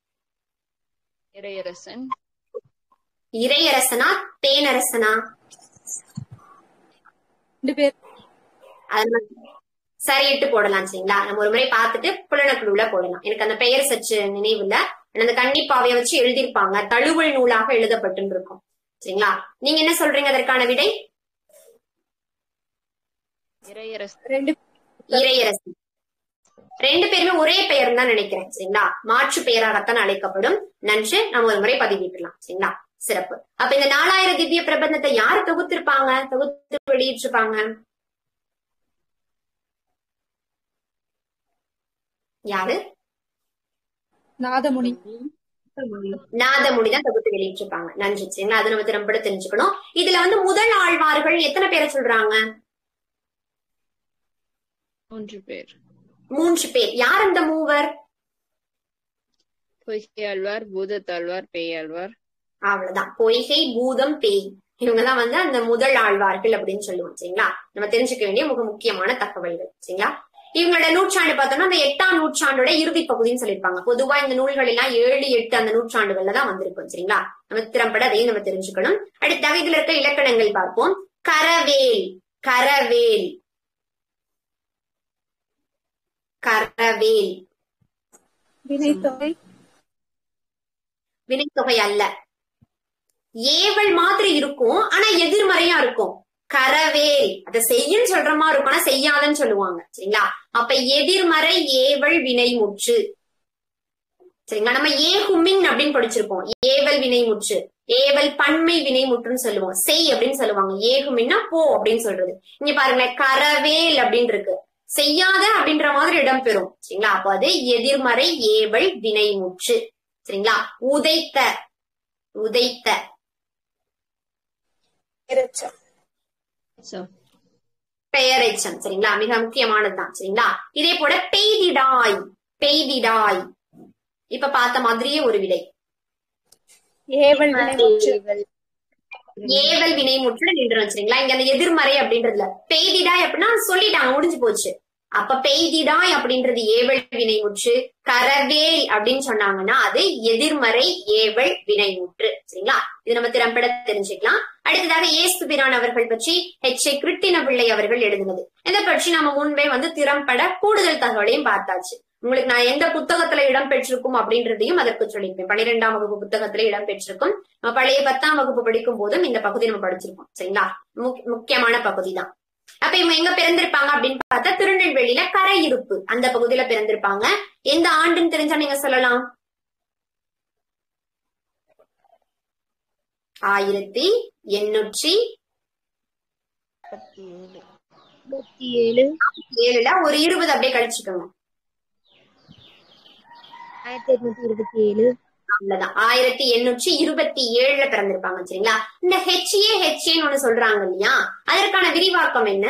இறையரசன் இறையரசனா தேனரசனா ரெண்டு பேர் அது நம்ம சரியிட்டு போடலாம் சரிங்களா நம்ம ஒரு முறை பார்த்துட்டு புலனக்குழுல போடலாம் எனக்கு அந்த பெயர் சற்று நினைவு இல்ல ஆனா அந்த கன்னிப்பாவைய வச்சு எழுதியிருப்பாங்க தழுவல் நூலாக எழுதப்பட்டு இருக்கும் சரிங்களா நீங்க என்ன சொல்றீங்க அதற்கான விடை இறையரசன் ரெண்டு இறையரசன் ரெண்டு பேருமே ஒரே பெயர் தான் நினைக்கிறேன் சரிங்களா மாற்று பெயராகத்தான் அழைக்கப்படும் நன்று நம்ம ஒரு முறை பதிவிட்டுலாம் சரிங்களா சிறப்பு அப்ப இந்த நாலாயிரம் திவ்ய பிரபந்தத்தை யார் தொகுத்திருப்பாங்க தொகுத்து வெளியிட்டிருப்பாங்க யாரு நாதமுனி நாதமுடி தான் தொகுத்து வெளியிட்டிருப்பாங்க நன்றி சரிங்களா அதை நம்ம திறம்பட தெரிஞ்சுக்கணும் இதுல வந்து முதல் ஆழ்வார்கள் எத்தனை பேரை சொல்றாங்க மூன்று பேர் மூன்று பேர் யார் அந்த மூவர் பொய்கை ஆழ்வார் பூதத்தாழ்வார் பேயாழ்வார் அவ்வளவுதான் பொய்கை பூதம் பேய் இவங்கதான் வந்து அந்த முதல் ஆழ்வார்கள் அப்படின்னு சொல்லுவோம் சரிங்களா நம்ம தெரிஞ்சுக்க வேண்டிய மிக முக்கியமான தகவல்கள் சரிங்களா இவங்களோட நூற்றாண்டு பார்த்தோம்னா அந்த எட்டாம் நூற்றாண்டோட இறுதி பகுதின்னு சொல்லியிருப்பாங்க பொதுவா இந்த நூல்கள் எல்லாம் ஏழு எட்டு அந்த நூற்றாண்டுகள்ல தான் வந்திருக்கும் சரிங்களா நம்ம திறம்பட அதையும் நம்ம தெரிஞ்சுக்கணும் அடுத்தாக இதுல இருக்க இலக்கணங்கள் பார்ப்போம் கரவேல் கரவேல் கரவேல் வினைத்தொகை வினைத்தொகை அல்ல ஏவல் மாதிரி இருக்கும் ஆனா எதிர்மறையா இருக்கும் கரவேல் அதை செய்யுன்னு சொல்ற மாதிரி இருக்கும் ஆனா செய்யாதன்னு சொல்லுவாங்க சரிங்களா அப்ப எதிர்மறை ஏவல் வினைமுற்று சரிங்களா நம்ம ஏகுமின் அப்படின்னு படிச்சிருப்போம் ஏவல் வினைமுற்று ஏவல் பன்மை வினைமுற்றுன்னு சொல்லுவோம் செய் அப்படின்னு சொல்லுவாங்க ஏகுமின்னா போ அப்படின்னு சொல்றது இங்க பாருங்களேன் கரவேல் அப்படின்னு இருக்கு செய்யாத அப்படின்ற மாதிரி இடம் பெறும் சரிங்களா அப்போ அது எதிர்மறை ஏவல் வினைமுற்று சரிங்களா உதைத்த உதைத்த இரைச்சல் So, பெயரெச்சம் சரிங்களா மிக முக்கியமானதுதான் சரிங்களா இதே போல பெய்திடாய் பெய்திடாய் இப்ப பார்த்த மாதிரியே ஒரு விடை ஏவல் வினைமுற்று ஏவல் வினைமுற்று நின்றுடும் சரிங்களா இங்க அந்த எதிர்மறை அப்படின்றதுல பெய்திடாய் அப்படின்னா சொல்லிட்டாங்க முடிஞ்சு போச்சு அப்ப பெய்திடாய் அப்படின்றது ஏவல் வினைமுற்று கரவேல் அப்படின்னு சொன்னாங்கன்னா அது எதிர்மறை ஏவல் வினைமுற்று சரிங்களா இது நம்ம திறம்பட தெரிஞ்சுக்கலாம் அடுத்ததாக ஏசு பிரான் அவர்கள் பற்றி ஹெச் ஏ கிருட்டின பிள்ளை அவர்கள் எழுதினது இதை பற்றி நம்ம முன்பே வந்து திறம்பட கூடுதல் தகவலையும் பார்த்தாச்சு உங்களுக்கு நான் எந்த புத்தகத்துல இடம் பெற்றிருக்கும் அப்படின்றதையும் அதற்கு சொல்லியிருப்பேன் பன்னிரெண்டாம் வகுப்பு புத்தகத்துல இடம் பெற்றிருக்கும் நம்ம பழைய பத்தாம் வகுப்பு படிக்கும் போதும் இந்த பகுதி நம்ம படிச்சிருக்கோம் சரிங்களா முக்- முக்கியமான பகுதி தான் அப்ப இவங்க எங்க பிறந்திருப்பாங்க அப்படின்னு பார்த்தா திருநெல்வேலியில கரை இருப்பு அந்த பகுதியில பிறந்திருப்பாங்க எந்த ஆண்டுன்னு தெரிஞ்சா நீங்க சொல்லலாம் ஆயிரத்தி எண்ணூற்றி இருபத்தி ஏழு ஏழுல ஒரு இருபது அப்படியே கழிச்சுக்கோங்க ஆயிரத்தி எட்நூத்தி இருபத்தி ஏழு அவ்வளவுதான் ஆயிரத்தி எண்ணூற்றி இருபத்தி ஏழுல பிறந்திருப்பாங்க சரிங்களா இந்த ஹெச்ஏ ஹெச்ஏன்னு ஒண்ணு சொல்றாங்க இல்லையா அதற்கான விரிவாக்கம் என்ன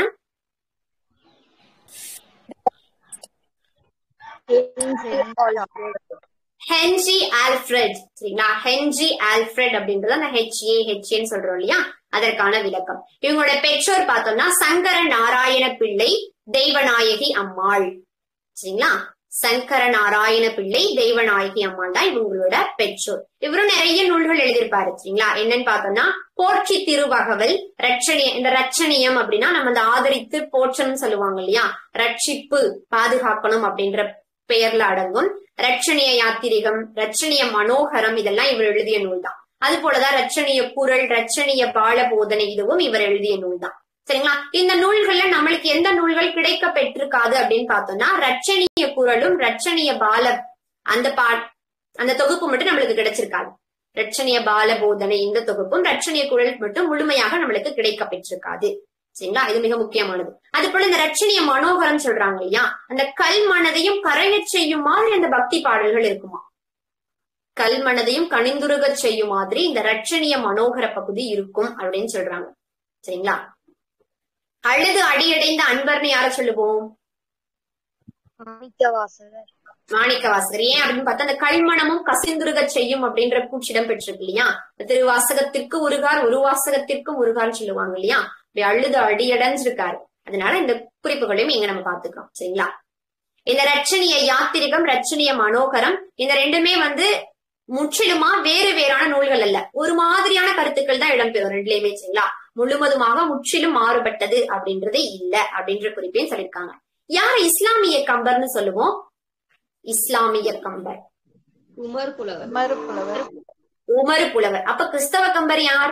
ஹென்ரி ஆல்ஃபிரட் சரிங்களா ஹென்ரி ஆல்ஃபிரட் அப்படின்றது அந்த ஹெச்ஏ ஹெச்ஏன்னு சொல்றோம் இல்லையா அதற்கான விளக்கம் இவங்களோட பெற்றோர் பார்த்தோம்னா சங்கர நாராயண பிள்ளை தெய்வநாயகி அம்மாள் சரிங்களா சங்கர நாராயண பிள்ளை தெய்வநாயகி அம்மாள் தான் இவங்களோட பெற்றோர் இவரும் நிறைய நூல்கள் எழுதியிருப்பாரு சரிங்களா என்னன்னு பார்த்தோம்னா போற்றி திருவகவல் ரட்சணிய இந்த ரட்சணியம் அப்படின்னா நம்ம அந்த ஆதரித்து போற்றணும் சொல்லுவாங்க இல்லையா ரட்சிப்பு பாதுகாக்கணும் அப்படின்ற பெயர்ல அடங்கும் ரட்சணிய யாத்திரிகம் ரட்சணிய மனோகரம் இதெல்லாம் இவர் எழுதிய நூல் தான் அது போலதான் ரட்சணிய குரல் ரட்சணிய பால போதனை இதுவும் இவர் எழுதிய நூல் தான் சரிங்களா இந்த நூல்கள்ல நம்மளுக்கு எந்த நூல்கள் கிடைக்க பெற்றிருக்காது அப்படின்னு பார்த்தோம்னா ரட்சணிய குரலும் ரட்சணிய பால அந்த பா அந்த தொகுப்பு மட்டும் நம்மளுக்கு கிடைச்சிருக்காது ரட்சணிய பால போதனை இந்த தொகுப்பும் ரட்சணிய குரல் மட்டும் முழுமையாக நம்மளுக்கு கிடைக்க பெற்றிருக்காது சரிங்களா இது மிக முக்கியமானது அது போல இந்த ரட்சணிய மனோகரம் சொல்றாங்க இல்லையா அந்த கல் மனதையும் கரையச் செய்யும் மாதிரி அந்த பக்தி பாடல்கள் இருக்குமா கல் மனதையும் கணிந்துருகச் செய்யும் மாதிரி இந்த ரட்சணிய மனோகர பகுதி இருக்கும் அப்படின்னு சொல்றாங்க சரிங்களா அழுது அடியடைந்த அன்பர்னு யார சொல்லுவோம் மாணிக்கவாசகர் மாணிக்கவாசகர் ஏன் அப்படின்னு பார்த்தா அந்த கல்மணமும் கசிந்துருக செய்யும் அப்படின்ற கூச்சிடம் பெற்றிருக்கு இல்லையா திருவாசகத்திற்கு உருகார் உருவாசகத்திற்கும் உருகார் சொல்லுவாங்க இல்லையா அப்படி அழுது அடியடைஞ்சிருக்காரு அதனால இந்த குறிப்புகளையும் இங்க நம்ம பாத்துக்கிறோம் சரிங்களா இந்த ரட்சணிய யாத்திரிகம் ரட்சணிய மனோகரம் இந்த ரெண்டுமே வந்து முற்றிலுமா வேறு வேறான நூல்கள் அல்ல ஒரு மாதிரியான கருத்துக்கள் தான் இடம்பெறும் ரெண்டுலயுமே சரிங்களா முழுவதுமாக முற்றிலும் மாறுபட்டது அப்படின்றது இல்ல அப்படின்ற குறிப்பையும் சொல்லியிருக்காங்க யார் இஸ்லாமிய கம்பர்னு சொல்லுவோம் இஸ்லாமிய கம்பர் உமர் புலவர் மறுப்புலவர் உமரு புலவர் அப்ப கிறிஸ்தவ கம்பர் யார்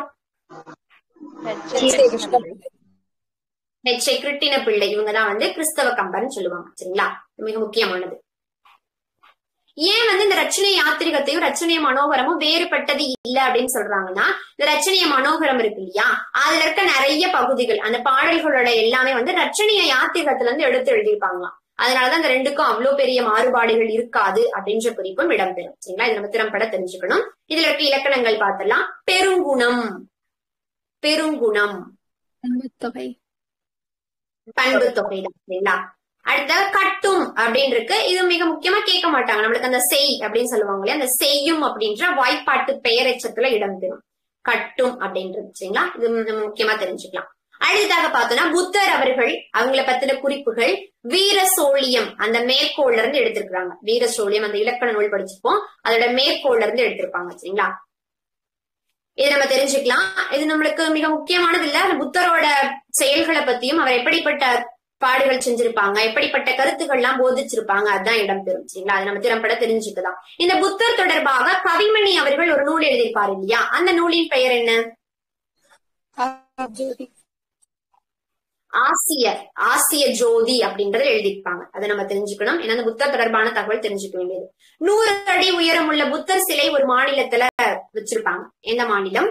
நெச்சை கிருட்டின பிள்ளை இவங்கதான் வந்து கிறிஸ்தவ கம்பர்னு சொல்லுவாங்க சரிங்களா இது மிக முக்கியமானது ஏன் வந்து இந்த ரச்சனை யாத்திரிகத்தையும் ரச்சனை மனோகரமும் வேறுபட்டது இல்ல அப்படின்னு சொல்றாங்கன்னா இந்த ரச்சனைய மனோகரம் இருக்கு இல்லையா அதுல இருக்க நிறைய பகுதிகள் அந்த பாடல்களோட எல்லாமே வந்து ரச்சனைய யாத்திரிகத்துல இருந்து எடுத்து எழுதியிருப்பாங்களாம் அதனாலதான் இந்த ரெண்டுக்கும் அவ்வளவு பெரிய மாறுபாடுகள் இருக்காது அப்படின்ற குறிப்பும் இடம்பெறும் சரிங்களா இது நம்ம திறம்பட தெரிஞ்சுக்கணும் இதுல இருக்க இலக்கணங்கள் பார்த்தலாம் பெருங்குணம் பெருங்குணம் தொகை பண்பு தொகை தான் சரிங்களா அடுத்த கட்டும் அப்படின்னு இருக்கு இது மிக முக்கியமா கேட்க மாட்டாங்க நம்மளுக்கு அந்த செய் அப்படின்னு சொல்லுவாங்க இல்லையா அந்த செய்யும் அப்படின்ற வாய்ப்பாட்டு பெயரெச்சத்துல இடம்பெறும் கட்டும் அப்படின்றது சரிங்களா இது நம்ம முக்கியமா தெரிஞ்சுக்கலாம் அடுத்ததாக பார்த்தோம்னா புத்தர் அவர்கள் அவங்கள பத்தின குறிப்புகள் வீர சோழியம் அந்த மேற்கோள்ல இருந்து எடுத்திருக்கிறாங்க வீர சோழியம் அந்த இலக்கண நூல் படிச்சிருப்போம் அதோட மேற்கோள்ல இருந்து எடுத்திருப்பாங்க சரிங்களா இது நம்ம தெரிஞ்சுக்கலாம் இது நம்மளுக்கு மிக முக்கியமானது இல்ல அந்த புத்தரோட செயல்களை பத்தியும் அவர் எப்படிப்பட்ட பாடுகள் செஞ்சிருப்பாங்க எப்படிப்பட்ட கருத்துக்கள்லாம் போதிச்சிருப்பாங்க அதுதான் இடம்பெறும் சரிங்களா அது நம்ம திறம்பட தெரிஞ்சுக்கலாம் இந்த புத்தர் தொடர்பாக கவிமணி அவர்கள் ஒரு நூல் எழுதியிருப்பாரு இல்லையா அந்த நூலின் பெயர் என்ன ஆசிய ஆசிய ஜோதி அப்படின்றத எழுதியிருப்பாங்க அதை நம்ம தெரிஞ்சுக்கணும் ஏன்னா அந்த புத்தர் தொடர்பான தகவல் தெரிஞ்சுக்க வேண்டியது நூறு அடி உயரம் உள்ள புத்தர் சிலை ஒரு மாநிலத்துல வச்சிருப்பாங்க எந்த மாநிலம்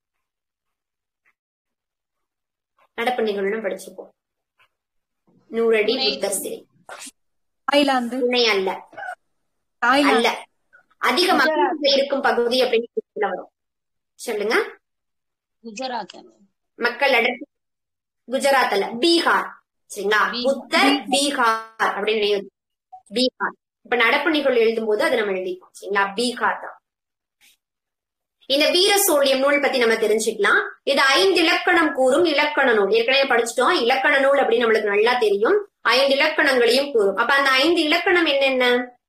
நடப்பு நிகழ்வுன்னு படிச்சிருப்போம் நூறு அடி புத்தர் சிலை தாய்லாந்து துணை அல்ல தாய்லாந்து அல்ல அதிக மக்கள் தொகை இருக்கும் பகுதி அப்படின்னு குறிப்புல வரும் சொல்லுங்க குஜராத் மக்கள் அடர்த்தி குஜராத் அல்ல பீகார் சரிங்களா பீகார். புத்தர் பீகார் அப்படின்னு எழுதி பீகார் இப்ப நடப்பு நிகழ்வு எழுதும் போது அதை நம்ம எழுதிப்போம் சரிங்களா பீகார் தான் இந்த வீர சோழியம் நூல் பத்தி நம்ம தெரிஞ்சுக்கலாம் இது ஐந்து இலக்கணம் கூறும் இலக்கண நூல் ஏற்கனவே படிச்சிட்டோம் இலக்கண நூல் அப்படின்னு நம்மளுக்கு நல்லா தெரியும் ஐந்து இலக்கணங்களையும் கூறும் அப்ப அந்த ஐந்து இலக்கணம் என்னென்ன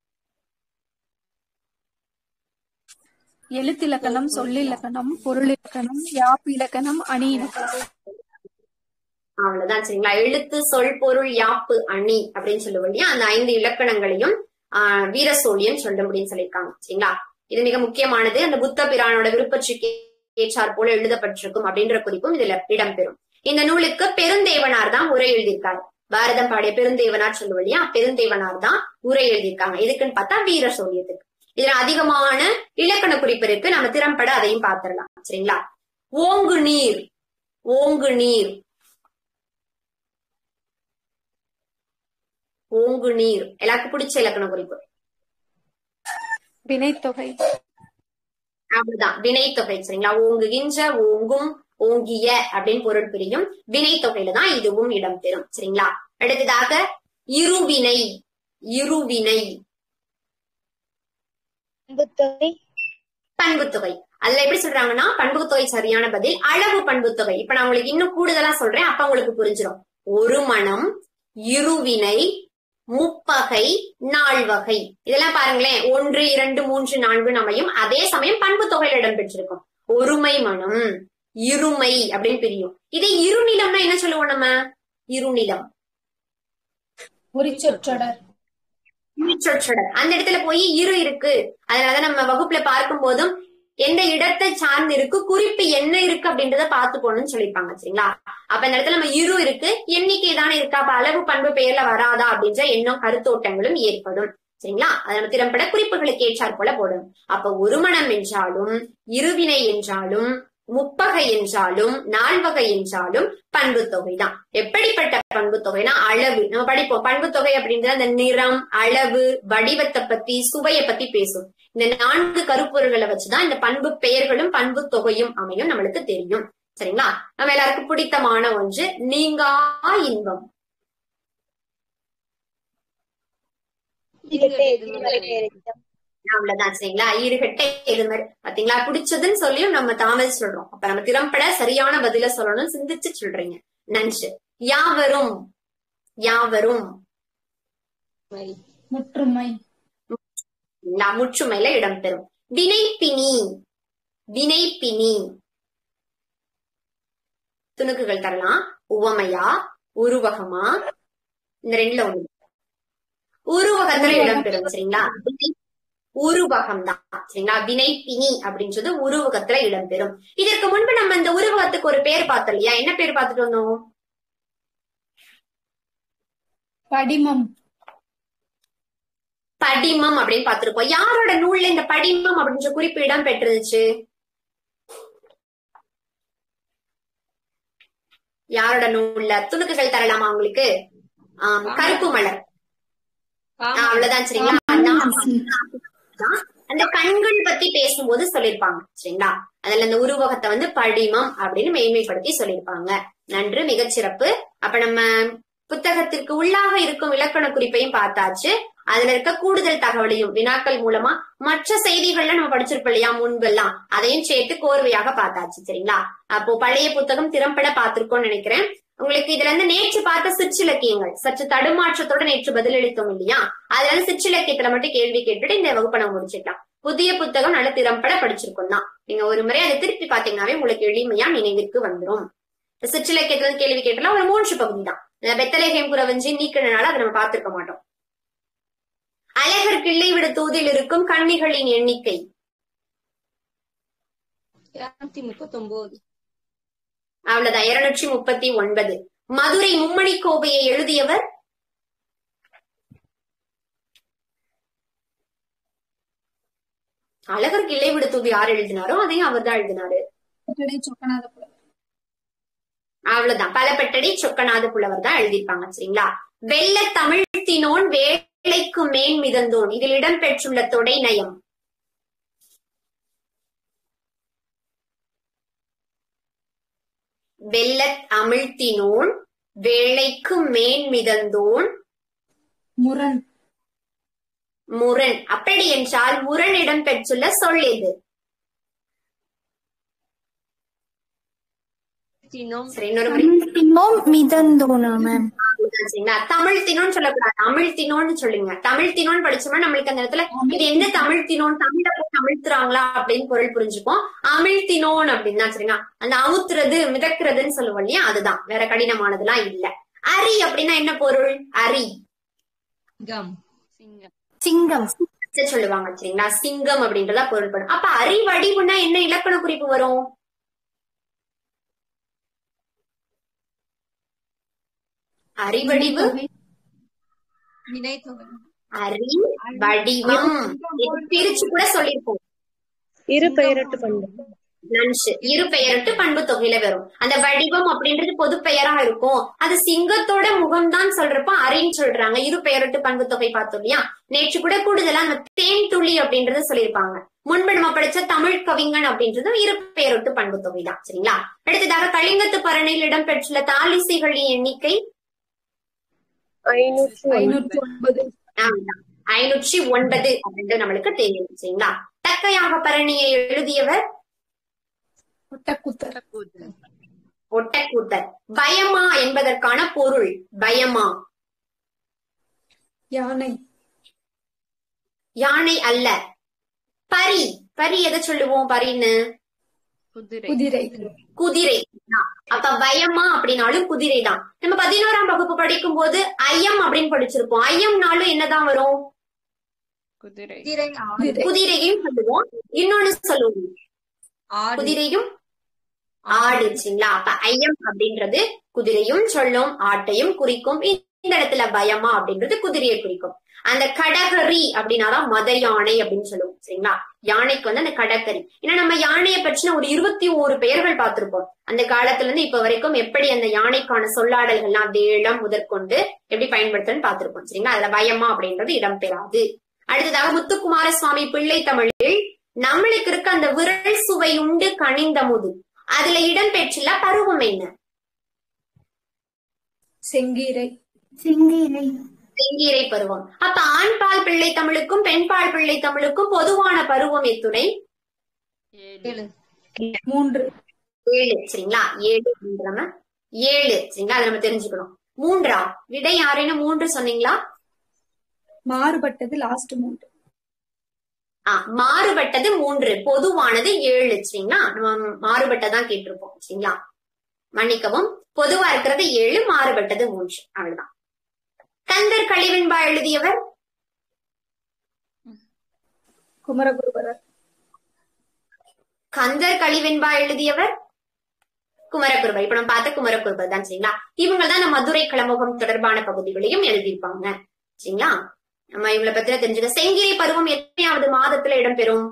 எழுத்திலக்கணம் சொல்லிலக்கணம் பொருளிலக்கணம் யாப்பு இலக்கணம் அணி இலக்கணம் அவ்வளவுதான் சரிங்களா எழுத்து சொல் பொருள் யாப்பு அணி அப்படின்னு சொல்லுவோம் இல்லையா அந்த ஐந்து இலக்கணங்களையும் ஆஹ் வீர சோழியம் சொல்ல முடியும் சொல்லியிருக்காங்க சரிங்களா இது மிக முக்கியமானது அந்த புத்த பிரானோட விருப்பச்சுக்கு ஏற்றார் போல எழுதப்பட்டிருக்கும் அப்படின்ற குறிப்பும் இதுல இடம்பெறும் இந்த நூலுக்கு பெருந்தேவனார் தான் உரை எழுதியிருக்காரு பாரதம் பாடிய பெருந்தேவனார் சொல்லுவோம் இல்லையா பெருந்தேவனார் தான் உரை எழுதியிருக்காங்க எதுக்குன்னு பார்த்தா வீர சோழியத்துக்கு இதுல அதிகமான இலக்கண குறிப்பு இருக்கு நம்ம திறம்பட அதையும் பார்த்திடலாம் சரிங்களா ஓங்கு நீர் ஓங்கு நீர் ஓங்கு நீர் எல்லாருக்கும் பிடிச்ச இலக்கண குறிப்பு வினைத்தொகை அப்படிதான் வினைத்தொகை சரிங்களா ஓங்குகின்ற ஓங்கும் ஓங்கிய அப்படின்னு பொருள் பிரியும் வினைத்தொகையில தான் இதுவும் இடம்பெறும் சரிங்களா அடுத்ததாக இருவினை இருவினை அன்புத்தொகை பண்புத்தொகை அதுல எப்படி சொல்றாங்கன்னா பண்புத்தொகை சரியான பதில் அளவு பண்புத்தொகை இப்ப நான் உங்களுக்கு இன்னும் கூடுதலா சொல்றேன் அப்ப உங்களுக்கு புரிஞ்சிடும் ஒரு மனம் இருவினை முப்பகை நால்வகை இதெல்லாம் பாருங்களேன் ஒன்று இரண்டு மூன்று நான்கு அமையும் அதே சமயம் பண்பு தொகையில் இடம்பெற்றிருக்கும் ஒருமை மனம் இருமை அப்படின்னு பிரியும் இதே இருநிலம்னா என்ன சொல்லுவோம் நம்ம இருநிலம் உரிச்சொற்றொடர் சொற்றொடர் அந்த இடத்துல போய் இரு இருக்கு அதனாலதான் நம்ம வகுப்புல பார்க்கும் போதும் எந்த இடத்தை சார்ந்து இருக்கு குறிப்பு என்ன இருக்கு அப்படின்றத பார்த்து போகணும்னு சொல்லியிருப்பாங்க சரிங்களா அப்ப இந்த இடத்துல நம்ம இரு இருக்கு எண்ணிக்கை தானே இருக்கா அப்ப அளவு பண்பு பெயர்ல வராதா அப்படின்ற எண்ணம் கருத்தோட்டங்களும் ஏற்படும் சரிங்களா அது நம்ம திறம்பட குறிப்புகளுக்கு ஏற்றாற் போல போடணும் அப்ப ஒருமணம் என்றாலும் இருவினை என்றாலும் முப்பகை என்றாலும் நால்வகை என்றாலும் பண்பு தொகை தான் எப்படிப்பட்ட பண்பு தொகைனா அளவு நம்ம படிப்போம் பண்பு தொகை அப்படின்றது அந்த நிறம் அளவு வடிவத்தை பத்தி சுவையை பத்தி பேசும் இந்த நான்கு கருப்பொருள்களை வச்சுதான் இந்த பண்பு பெயர்களும் பண்பு தொகையும் அமையும் நம்மளுக்கு தெரியும் சரிங்களா நம்ம எல்லாருக்கும் பிடித்தமான ஒன்று நீங்கா இன்பம் அவ்வளவுதான் சரிங்களா ஈடுகட்ட எதுமர் பாத்தீங்களா பிடிச்சதுன்னு சொல்லியும் நம்ம தாமஸ் சொல்றோம் அப்ப நம்ம திறம்பட சரியான பதில சொல்லணும் சிந்திச்சு சொல்றீங்க நன்று யாவரும் யாவரும் முற்றுமை சரிங்களா? முற்றுமையில இடம்பெறும் வினைப்பினி வினைப்பினி துணுக்குகள் தரலாம் உவமையா உருவகமா இந்த ரெண்டுல ஒண்ணு உருவகத்துல இடம்பெறும் சரிங்களா வினை- உருவகம் தான் சரிங்களா வினைப்பினி அப்படின்றது உருவகத்துல இடம்பெறும் இதற்கு முன்பு நம்ம இந்த உருவகத்துக்கு ஒரு பேர் பார்த்தோம் இல்லையா என்ன பேர் பார்த்துட்டு வந்தோம் படிமம் படிமம் அப்படின்னு பார்த்திருப்போம் யாரோட நூல்ல இந்த படிமம் அப்படின்ற குறிப்பு இடம் பெற்றுச்சு யாரோட நூல்ல துணுக்குகள் தரலாமா உங்களுக்கு ஆம், கருப்பு மலர் ஆ, அவ்வளவுதான் சரிங்களா நான் தான் அந்த கண்கள் பத்தி பேசும்போது சொல்லிருப்பாங்க சரிங்களா அதுல அந்த உருவகத்தை வந்து படிமம் அப்படின்னு மேன்மைப்படுத்தி சொல்லியிருப்பாங்க நன்று மிகச்சிறப்பு அப்ப நம்ம புத்தகத்திற்கு உள்ளாக இருக்கும் இலக்கண குறிப்பையும் பார்த்தாச்சு அதுல இருக்க கூடுதல் தகவலையும் வினாக்கள் மூலமா மற்ற செய்திகள்ல நம்ம படிச்சிருப்போம் இல்லையா முன்பெல்லாம் அதையும் சேர்த்து கோர்வையாக பார்த்தாச்சு சரிங்களா அப்போ பழைய புத்தகம் திறம்பட பார்த்திருக்கோம்னு நினைக்கிறேன் உங்களுக்கு இதுல இருந்து நேற்று பார்த்த சிற்றிலக்கியங்கள் சற்று தடுமாற்றத்தோட நேற்று பதிலளித்தோம் இல்லையா அதுல இருந்து சிற்றிலக்கியத்துல மட்டும் கேள்வி கேட்டுட்டு இந்த வகுப்பை நம்ம முடிச்சிடலாம் புதிய புத்தகம் நல்ல திறம்பட படிச்சிருக்கோம் தான் நீங்க ஒரு முறை அதை திருப்பி பாத்தீங்கன்னாவே உங்களுக்கு எளிமையா நினைவிற்கு வந்துரும் இந்த சிற்றிலக்கியத்துல இருந்து கேள்வி கேட்டலாம் ஒரு மூன்று பகுதி தான் இந்த பெத்தலேகம் குறவஞ்சி நீக்கினால அதை நம்ம பார்த்திருக்க மாட்டோம் அழகர் கிள்ளை விட தூதில் இருக்கும் கண்ணிகளின் எண்ணிக்கை இருநூத்தி முப்பத்தி ஒன்பது அவ்வளவுதான் இருநூற்றி முப்பத்தி ஒன்பது மதுரை மும்மணி கோவையை எழுதியவர் அழகர் கிளை விட தூவி யார் எழுதினாரோ அதையும் அவர் தான் எழுதினாரு கட்டளை சொக்கநாத புலவர் அவ்வளவுதான் பலப்பட்டடி சொக்கநாத புலவர் தான் எழுதியிருப்பாங்க சரிங்களா வெள்ள தமிழ்த்தினோன் வேலைக்கு மேன் மிதந்தோன் இதில் இடம்பெற்றுள்ள தொடை நயம் வெள்ள அமிழ்த்தினோன் வேலைக்கு மேன் மிதந்தோன் முரண் முரண் அப்படி என்றால் முரண் இடம்பெற்றுள்ள சொல் எது தினம் சரி இன்னொரு முறை தினோம் மிதந்தோனா மேம் அதுதான் சரிங்களா தமிழ் தினோன்னு சொல்லக்கூடாது தமிழ் தினோன்னு சொல்லுங்க தமிழ் தினோன்னு படிச்சோம்னா நம்மளுக்கு அந்த இடத்துல இது எந்த தமிழ் தினோன் தமிழ போய் அமிழ்த்துறாங்களா அப்படின்னு பொருள் புரிஞ்சுப்போம் அமிழ் தினோன் அப்படின்னா சரிங்களா அந்த அமுத்துறது மிதக்கிறதுன்னு சொல்லுவோம் இல்லையா அதுதான் வேற கடினமானதுலாம் இல்ல அரி அப்படின்னா என்ன பொருள் அரி கம் சிங்கம் சிங்கம் சரி சொல்லுவாங்க சரிங்களா சிங்கம் அப்படின்றதா பொருள்படும் அப்ப அரி வடிவுன்னா என்ன இலக்கண குறிப்பு வரும் அறிவடிவு வினைத்தொகை அறி வடிவம் இது பிரிச்சு கூட சொல்லிருப்போம் இரு பெயரட்டு பண்பு நன்சு இரு பெயரட்டு பண்பு தொகையில வரும் அந்த வடிவம் அப்படின்றது பொது பெயரா இருக்கும் அது சிங்கத்தோட முகம்தான் சொல்றப்ப அரின்னு சொல்றாங்க இரு பெயரட்டு பண்பு தொகை பார்த்தோம் இல்லையா நேற்று கூட கூடுதலா அந்த தேன் துளி அப்படின்றத சொல்லியிருப்பாங்க முன்பு நம்ம படிச்ச தமிழ் கவிஞன் அப்படின்றதும் இரு பெயரட்டு பண்பு தொகை தான் சரிங்களா அடுத்ததாக கலிங்கத்து பரணையில் இடம்பெற்றுள்ள தாலிசைகளின் எண்ணிக்கை ஐநூற்று ஒன்று. ஐநூற்றி ஒன்பது ஆமாம். ஐநூற்றி ஒன்பது அப்படின்றது நம்மளுக்கு தெரியும் சரிங்களா தக்கையாக பரணியை எழுதியவர் ஒட்டக்குத்தர் ஒட்டக்கூத்தர் பயமா என்பதற்கான பொருள் பயமா யானை யானை அல்ல பரி பரி எதை சொல்லுவோம் பரின்னு குதிரை குதிரை குதிரை அப்ப பயமா அப்படின்னாலும் குதிரை தான் நம்ம பதினோராம் வகுப்பு படிக்கும் போது ஐயம் அப்படின்னு படிச்சிருப்போம் ஐயம்னாலும் என்னதான் வரும் குதிரை குதிரை ஆடு குதிரை குதிரையும் சொல்லுவோம் இன்னொன்னு சொல்லுவோம் ஆடு குதிரையும் ஆடு சரிங்களா அப்ப ஐயம் அப்படின்றது குதிரையும் சொல்லும் ஆட்டையும் குறிக்கும் இந்த இடத்துல பயமா அப்படின்றது குதிரையை குறிக்கும் அந்த கடகரி அப்படின்னாதான் மத யானை அப்படின்னு சொல்லுவோம் சரிங்களா யானைக்கு வந்து அந்த கடற்கரி ஏன்னா நம்ம யானையை பற்றின ஒரு இருபத்தி ஓரு பெயர்கள் பார்த்திருப்போம் அந்த காலத்துல இருந்து இப்ப வரைக்கும் எப்படி அந்த யானைக்கான சொல்லாடல்கள்லாம் வேளம் முதற்கொண்டு எப்படி பயன்படுத்தணும்னு பார்த்திருப்போம் சரிங்களா அதுல பயமா அப்படின்றது இடம்பெறாது அடுத்ததாக முத்துக்குமார சுவாமி பிள்ளை தமிழில் நம்மளுக்கு இருக்க அந்த விரல் சுவை உண்டு கனிந்தமுது அதுல இடம்பெற்றுள்ள பருவம் என்ன செங்கீரை செங்கீரை பருவம் அப்ப ஆண்பால் பிள்ளை தமிழுக்கும் பெண்பால் பிள்ளை தமிழுக்கும் பொதுவான பருவம் எத்துணை ஏழு மூன்று ஏழு சரிங்களா ஏழு அப்படின்றம ஏழு சரிங்களா அதை நம்ம தெரிஞ்சுக்கணும் மூன்றா விடை யாரேன்னு மூன்று சொன்னீங்களா மாறுபட்டது லாஸ்ட் மூன்று ஆ மாறுபட்டது மூன்று பொதுவானது ஏழு சரிங்களா நம்ம மாறுபட்டதான் கேட்டிருப்போம் சரிங்களா மன்னிக்கவும் பொதுவா இருக்கிறது ஏழு மாறுபட்டது மூன்று அவ்வளவுதான் கந்தர் கழிவெண்பா எழுதியவர் குமரகுருபரர் கந்தர் கழிவெண்பா எழுதியவர் குமரகுருபர் இப்ப நம்ம பார்த்த குமரகுருபர் தான் சரிங்களா இவங்க தான் நம்ம மதுரை கிளமுகம் தொடர்பான பகுதிகளையும் எழுதியிருப்பாங்க சரிங்களா நம்ம இவங்களை பத்தின தெரிஞ்சுக்க செங்கிரை பருவம் எத்தனையாவது மாதத்துல இடம்பெறும்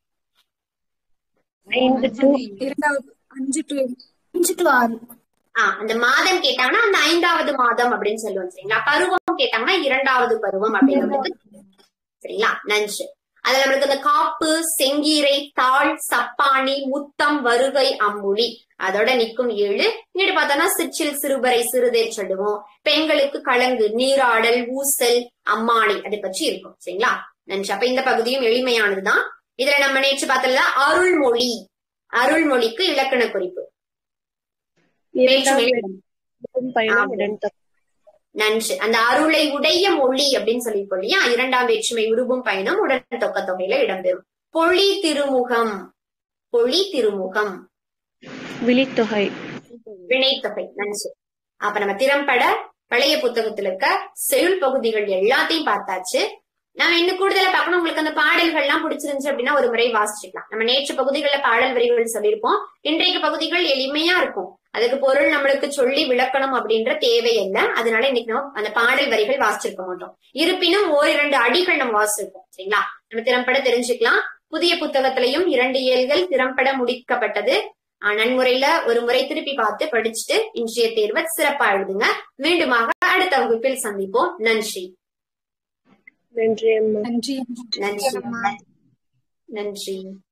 ஐந்து டு இரண்டாவது அஞ்சு டு ஆஹ் அந்த மாதம் கேட்டாங்கன்னா அந்த ஐந்தாவது மாதம் அப்படின்னு சொல்லுவோம் சரிங்களா பருவம் கேட்டாங்கன்னா இரண்டாவது பருவம் அப்படின்னு நம்மளுக்கு சரிங்களா நஞ்சு அதுல நம்மளுக்கு இந்த காப்பு செங்கீரை தாள் சப்பாணி முத்தம் வருகை அம்புலி அதோட நிக்கும் ஏழு இங்கிட்டு பார்த்தோம்னா சிற்றில் சிறுபறை சிறுதேர் சொல்லுவோம் பெண்களுக்கு கலங்கு நீராடல் ஊசல் அம்மானை அதை பற்றி இருக்கும் சரிங்களா நன்றி அப்ப இந்த பகுதியும் எளிமையானதுதான் இதுல நம்ம நேற்று பார்த்ததுல அருள்மொழி அருள்மொழிக்கு இலக்கண குறிப்பு இரண்டாம் வேற்றுமை பயணம் ஆமா. உடன்தொடர் நன்று அந்த அருளை உடைய மொழி அப்படின்னு சொல்லியிருக்கோம் இல்லையா இரண்டாம் வேற்றுமை உருவும் பயணம் உடன் தொக்க தொகையில இடம்பெறும் பொழி திருமுகம் பொழி திருமுகம் விழித்தொகை வினைத்தொகை நன்று அப்ப நம்ம திறம்பட பழைய புத்தகத்துல இருக்க செயுள் பகுதிகள் எல்லாத்தையும் பார்த்தாச்சு நம்ம இன்னும் கூடுதலா பார்க்கணும் உங்களுக்கு அந்த பாடல்கள் எல்லாம் பிடிச்சிருந்துச்சு அப்படின்னா ஒரு முறை வாசிச்சுக்கலாம் நம்ம நேற்று பகுதிகளில் பாடல் வரிகள் சொல்லியிருப்போம் இன்றைக்கு பகுதிகள் எளிமையா இருக்கும் அதுக்கு பொருள் நம்மளுக்கு சொல்லி விளக்கணும் அப்படின்ற தேவை இல்லை அதனால இன்னைக்கு நம்ம அந்த பாடல் வரிகள் வாசிச்சிருக்க மாட்டோம் இருப்பினும் ஓரிரண்டு அடிகள் நம்ம வாசிச்சிருக்கோம் சரிங்களா நம்ம திறம்பட தெரிஞ்சுக்கலாம் புதிய புத்தகத்திலையும் இரண்டு இயல்கள் திறம்பட முடிக்கப்பட்டது ஆஹ் நன்முறையில ஒரு முறை திருப்பி பார்த்து படிச்சுட்டு இன்றைய தேர்வை சிறப்பா எழுதுங்க மீண்டுமாக அடுத்த வகுப்பில் சந்திப்போம் நன்றி நன்றி அம்மா நன்றி நன்றி நன்றி